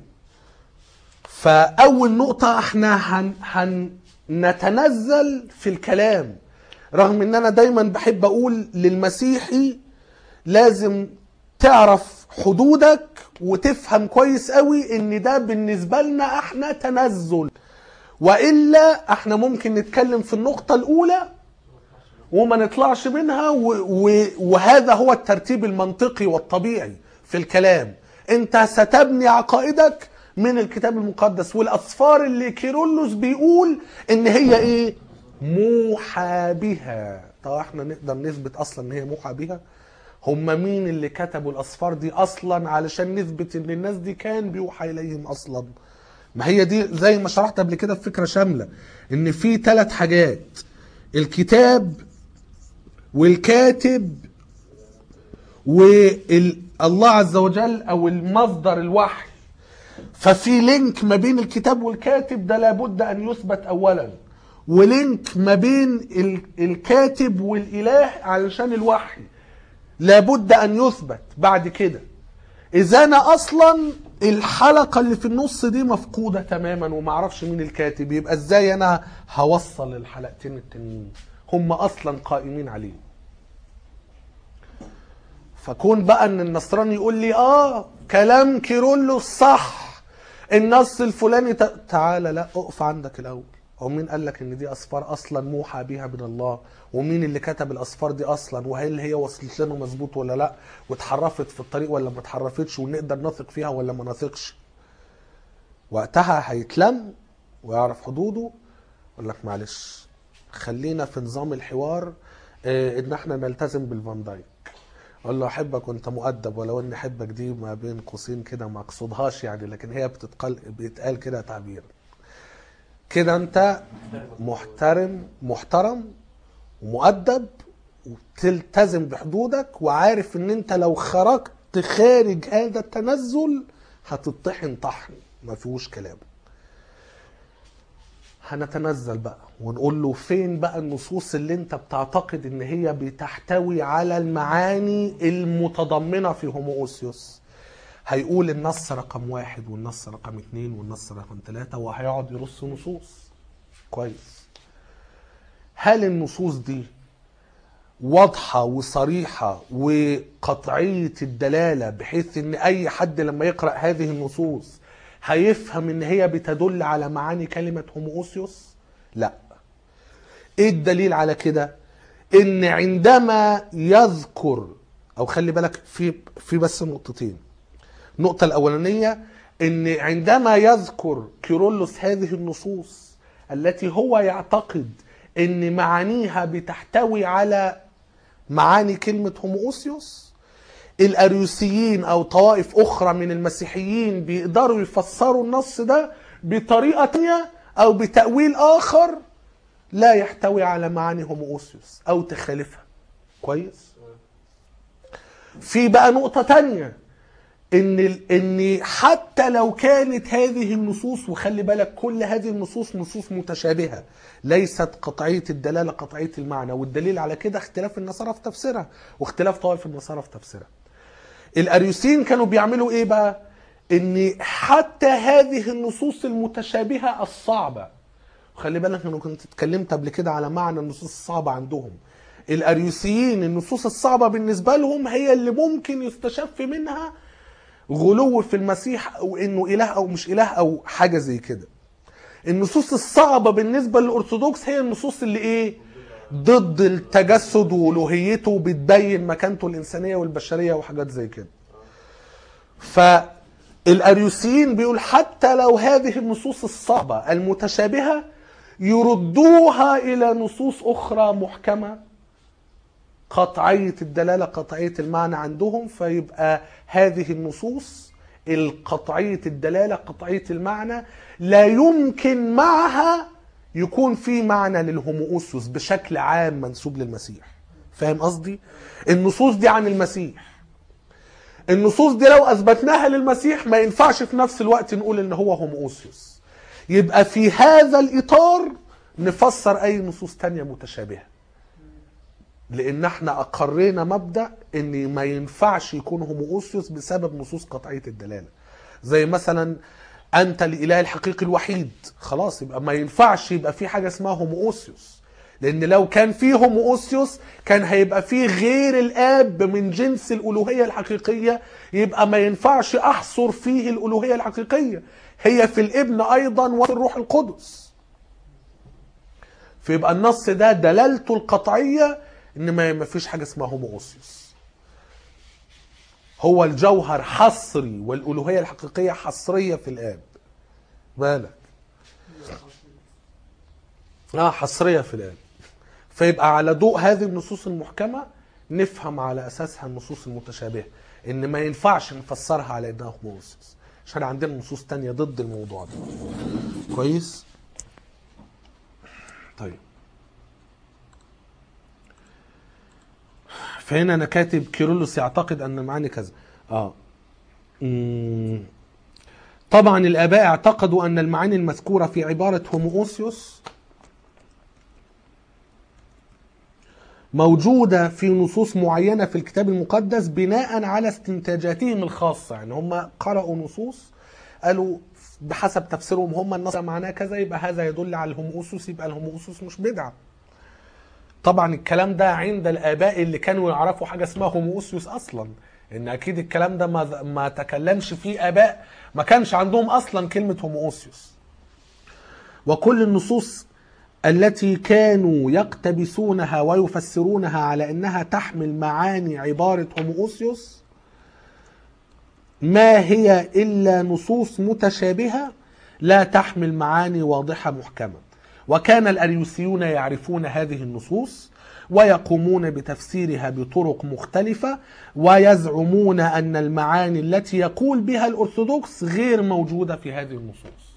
Speaker 5: فاول نقطه احنا هن هنتنزل في الكلام رغم ان انا دايما بحب اقول للمسيحي لازم تعرف حدودك وتفهم كويس قوي ان ده بالنسبه لنا احنا تنزل والا احنا ممكن نتكلم في النقطه الاولى وما نطلعش منها و و وهذا هو الترتيب المنطقي والطبيعي في الكلام انت ستبني عقائدك من الكتاب المقدس والاصفار اللي كيرلس بيقول ان هي ايه موحى بها طب احنا نقدر نثبت اصلا ان هي موحى بها هم مين اللي كتبوا الاصفار دي اصلا علشان نثبت ان الناس دي كان بيوحى اليهم اصلا ما هي دي زي ما شرحت قبل كده في فكره شامله ان في ثلاث حاجات الكتاب والكاتب والله عز وجل او المصدر الوحي ففي لينك ما بين الكتاب والكاتب ده لابد ان يثبت اولا ولينك ما بين ال- الكاتب والاله علشان الوحي لابد ان يثبت بعد كده اذا انا اصلا الحلقه اللي في النص دي مفقوده تماما وما اعرفش مين الكاتب يبقى ازاي انا هوصل الحلقتين التانيين هم اصلا قائمين عليه فكون بقى ان النصراني يقول لي اه كلام كيرلس صح النص الفلاني ت... تعالى لا اقف عندك الاول هو مين قال لك ان دي اصفار اصلا موحى بها من الله ومين اللي كتب الاصفار دي اصلا وهل هي وصلت لنا مظبوط ولا لا واتحرفت في الطريق ولا ما اتحرفتش ونقدر نثق فيها ولا ما نثقش وقتها هيتلم ويعرف حدوده يقول لك معلش خلينا في نظام الحوار آه، ان احنا نلتزم بالفان دايك اقول له احبك وانت مؤدب ولو ان احبك دي ما بين قوسين كده ما اقصدهاش يعني لكن هي بتتقال بيتقال كده تعبير كده انت محترم محترم ومؤدب وتلتزم بحدودك وعارف ان انت لو خرجت خارج هذا التنزل هتطحن طحن ما فيهوش كلام هنتنزل بقى ونقول له فين بقى النصوص اللي انت بتعتقد ان هي بتحتوي على المعاني المتضمنة في هوموسيوس هيقول النص رقم واحد والنص رقم اتنين والنص رقم تلاتة وهيقعد يرص نصوص كويس هل النصوص دي واضحة وصريحة وقطعية الدلالة بحيث ان اي حد لما يقرأ هذه النصوص هيفهم ان هي بتدل على معاني كلمة هوموسيوس لا ايه الدليل على كده ان عندما يذكر او خلي بالك في في بس نقطتين النقطة الأولانية إن عندما يذكر كيرلس هذه النصوص التي هو يعتقد إن معانيها بتحتوي على معاني كلمة هوموسيوس الأريوسيين أو طوائف أخرى من المسيحيين بيقدروا يفسروا النص ده بطريقة تانية أو بتأويل آخر لا يحتوي على معاني هوموسيوس أو تخالفها كويس في بقى نقطة تانية ان ال- ان حتى لو كانت هذه النصوص وخلي بالك كل هذه النصوص نصوص متشابهه ليست قطعيه الدلاله قطعيه المعنى والدليل على كده اختلاف النصارى في تفسيرها واختلاف طوائف النصارى في تفسيرها الاريوسيين كانوا بيعملوا ايه بقى ان حتى هذه النصوص المتشابهه الصعبه خلي بالك انا كنت اتكلمت قبل كده على معنى النصوص الصعبه عندهم الاريوسيين النصوص الصعبه بالنسبه لهم هي اللي ممكن يستشف منها غلو في المسيح او انه اله او مش اله او حاجه زي كده النصوص الصعبه بالنسبه للارثوذكس هي النصوص اللي ايه ضد التجسد والوهيته وبتبين مكانته الانسانيه والبشريه وحاجات زي كده فالاريوسيين بيقول حتى لو هذه النصوص الصعبه المتشابهه يردوها الى نصوص اخرى محكمه قطعيه الدلاله قطعيه المعنى عندهم فيبقى هذه النصوص القطعيه الدلاله قطعيه المعنى لا يمكن معها يكون في معنى للهوموؤوسوس بشكل عام منسوب للمسيح فاهم قصدي النصوص دي عن المسيح النصوص دي لو اثبتناها للمسيح ما ينفعش في نفس الوقت نقول ان هو هوموؤوسيوس يبقى في هذا الاطار نفسر اي نصوص تانية متشابهه لان احنا اقرينا مبدا ان ما ينفعش يكون هوموؤوسيوس بسبب نصوص قطعيه الدلاله زي مثلا انت الاله الحقيقي الوحيد خلاص يبقى ما ينفعش يبقى في حاجه اسمها هوموؤوسيوس لان لو كان في هوموؤوسيوس كان هيبقى في غير الاب من جنس الالوهيه الحقيقيه يبقى ما ينفعش احصر فيه الالوهيه الحقيقيه هي في الابن ايضا وفي الروح القدس فيبقى النص ده دلالته القطعيه ان ما ما فيش حاجه اسمها هوموؤوسيوس هو الجوهر حصري والالوهيه الحقيقيه حصريه في الاب بالك اه حصريه في الاب فيبقى على ضوء هذه النصوص المحكمه نفهم على اساسها النصوص المتشابهه ان ما ينفعش نفسرها على انها هوموسيس عشان عندنا نصوص تانية ضد الموضوع ده كويس طيب فهنا انا كاتب كيرلس يعتقد ان المعاني كذا اه مم. طبعا الاباء اعتقدوا ان المعاني المذكوره في عباره هوموؤوسيوس موجودة في نصوص معينة في الكتاب المقدس بناء على استنتاجاتهم الخاصة يعني هم قرأوا نصوص قالوا بحسب تفسيرهم هم النص معناه كذا يبقى هذا يدل على الهوموسوس يبقى الهوموسوس مش بدعة طبعا الكلام ده عند الآباء اللي كانوا يعرفوا حاجة اسمها هوموسيوس أصلا إن أكيد الكلام ده ما, ما تكلمش فيه آباء ما كانش عندهم أصلا كلمة هوموسيوس وكل النصوص التي كانوا يقتبسونها ويفسرونها على انها تحمل معاني عباره هوموؤوسيوس ما هي الا نصوص متشابهه لا تحمل معاني واضحه محكمه وكان الاريوسيون يعرفون هذه النصوص ويقومون بتفسيرها بطرق مختلفه ويزعمون ان المعاني التي يقول بها الارثوذكس غير موجوده في هذه النصوص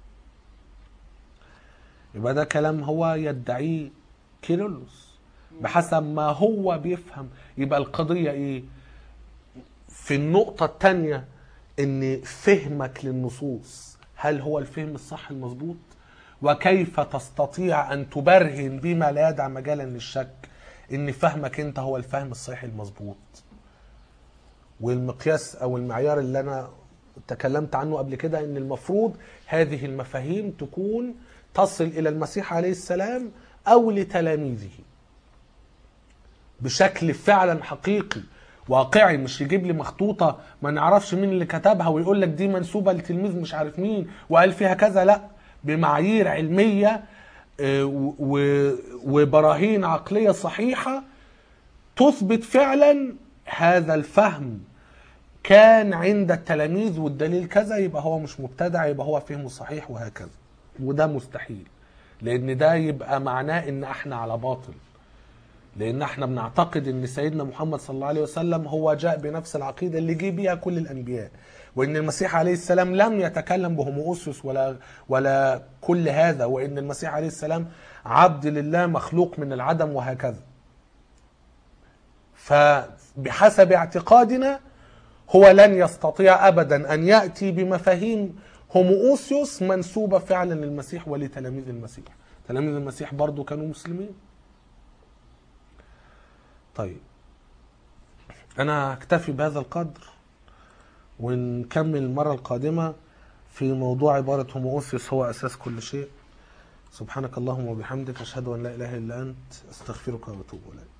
Speaker 5: يبقى ده كلام هو يدعيه كيرلس بحسب ما هو بيفهم يبقى القضية ايه في النقطة التانية ان فهمك للنصوص هل هو الفهم الصح المظبوط وكيف تستطيع ان تبرهن بما لا يدع مجالا للشك ان فهمك انت هو الفهم الصحيح المظبوط والمقياس او المعيار اللي انا تكلمت عنه قبل كده ان المفروض هذه المفاهيم تكون تصل الى المسيح عليه السلام او لتلاميذه بشكل فعلا حقيقي واقعي مش يجيب لي مخطوطه ما نعرفش مين اللي كتبها ويقول لك دي منسوبه لتلميذ مش عارف مين وقال فيها كذا لا بمعايير علميه آه، و- و- وبراهين عقليه صحيحه تثبت فعلا هذا الفهم كان عند التلاميذ والدليل كذا يبقى هو مش مبتدع يبقى هو فهمه صحيح وهكذا وده مستحيل لان ده يبقى معناه ان احنا على باطل لان احنا بنعتقد ان سيدنا محمد صلى الله عليه وسلم هو جاء بنفس العقيده اللي جه بيها كل الانبياء وان المسيح عليه السلام لم يتكلم بهوموسيوس ولا ولا كل هذا وان المسيح عليه السلام عبد لله مخلوق من العدم وهكذا فبحسب اعتقادنا هو لن يستطيع ابدا ان ياتي بمفاهيم هومووسيوس منسوبه فعلا للمسيح ولتلاميذ المسيح تلاميذ المسيح برضو كانوا مسلمين طيب انا هكتفي بهذا القدر ونكمل المره القادمه في موضوع عباره هومووسيوس هو اساس كل شيء سبحانك اللهم وبحمدك اشهد ان لا اله الا انت استغفرك واتوب اليك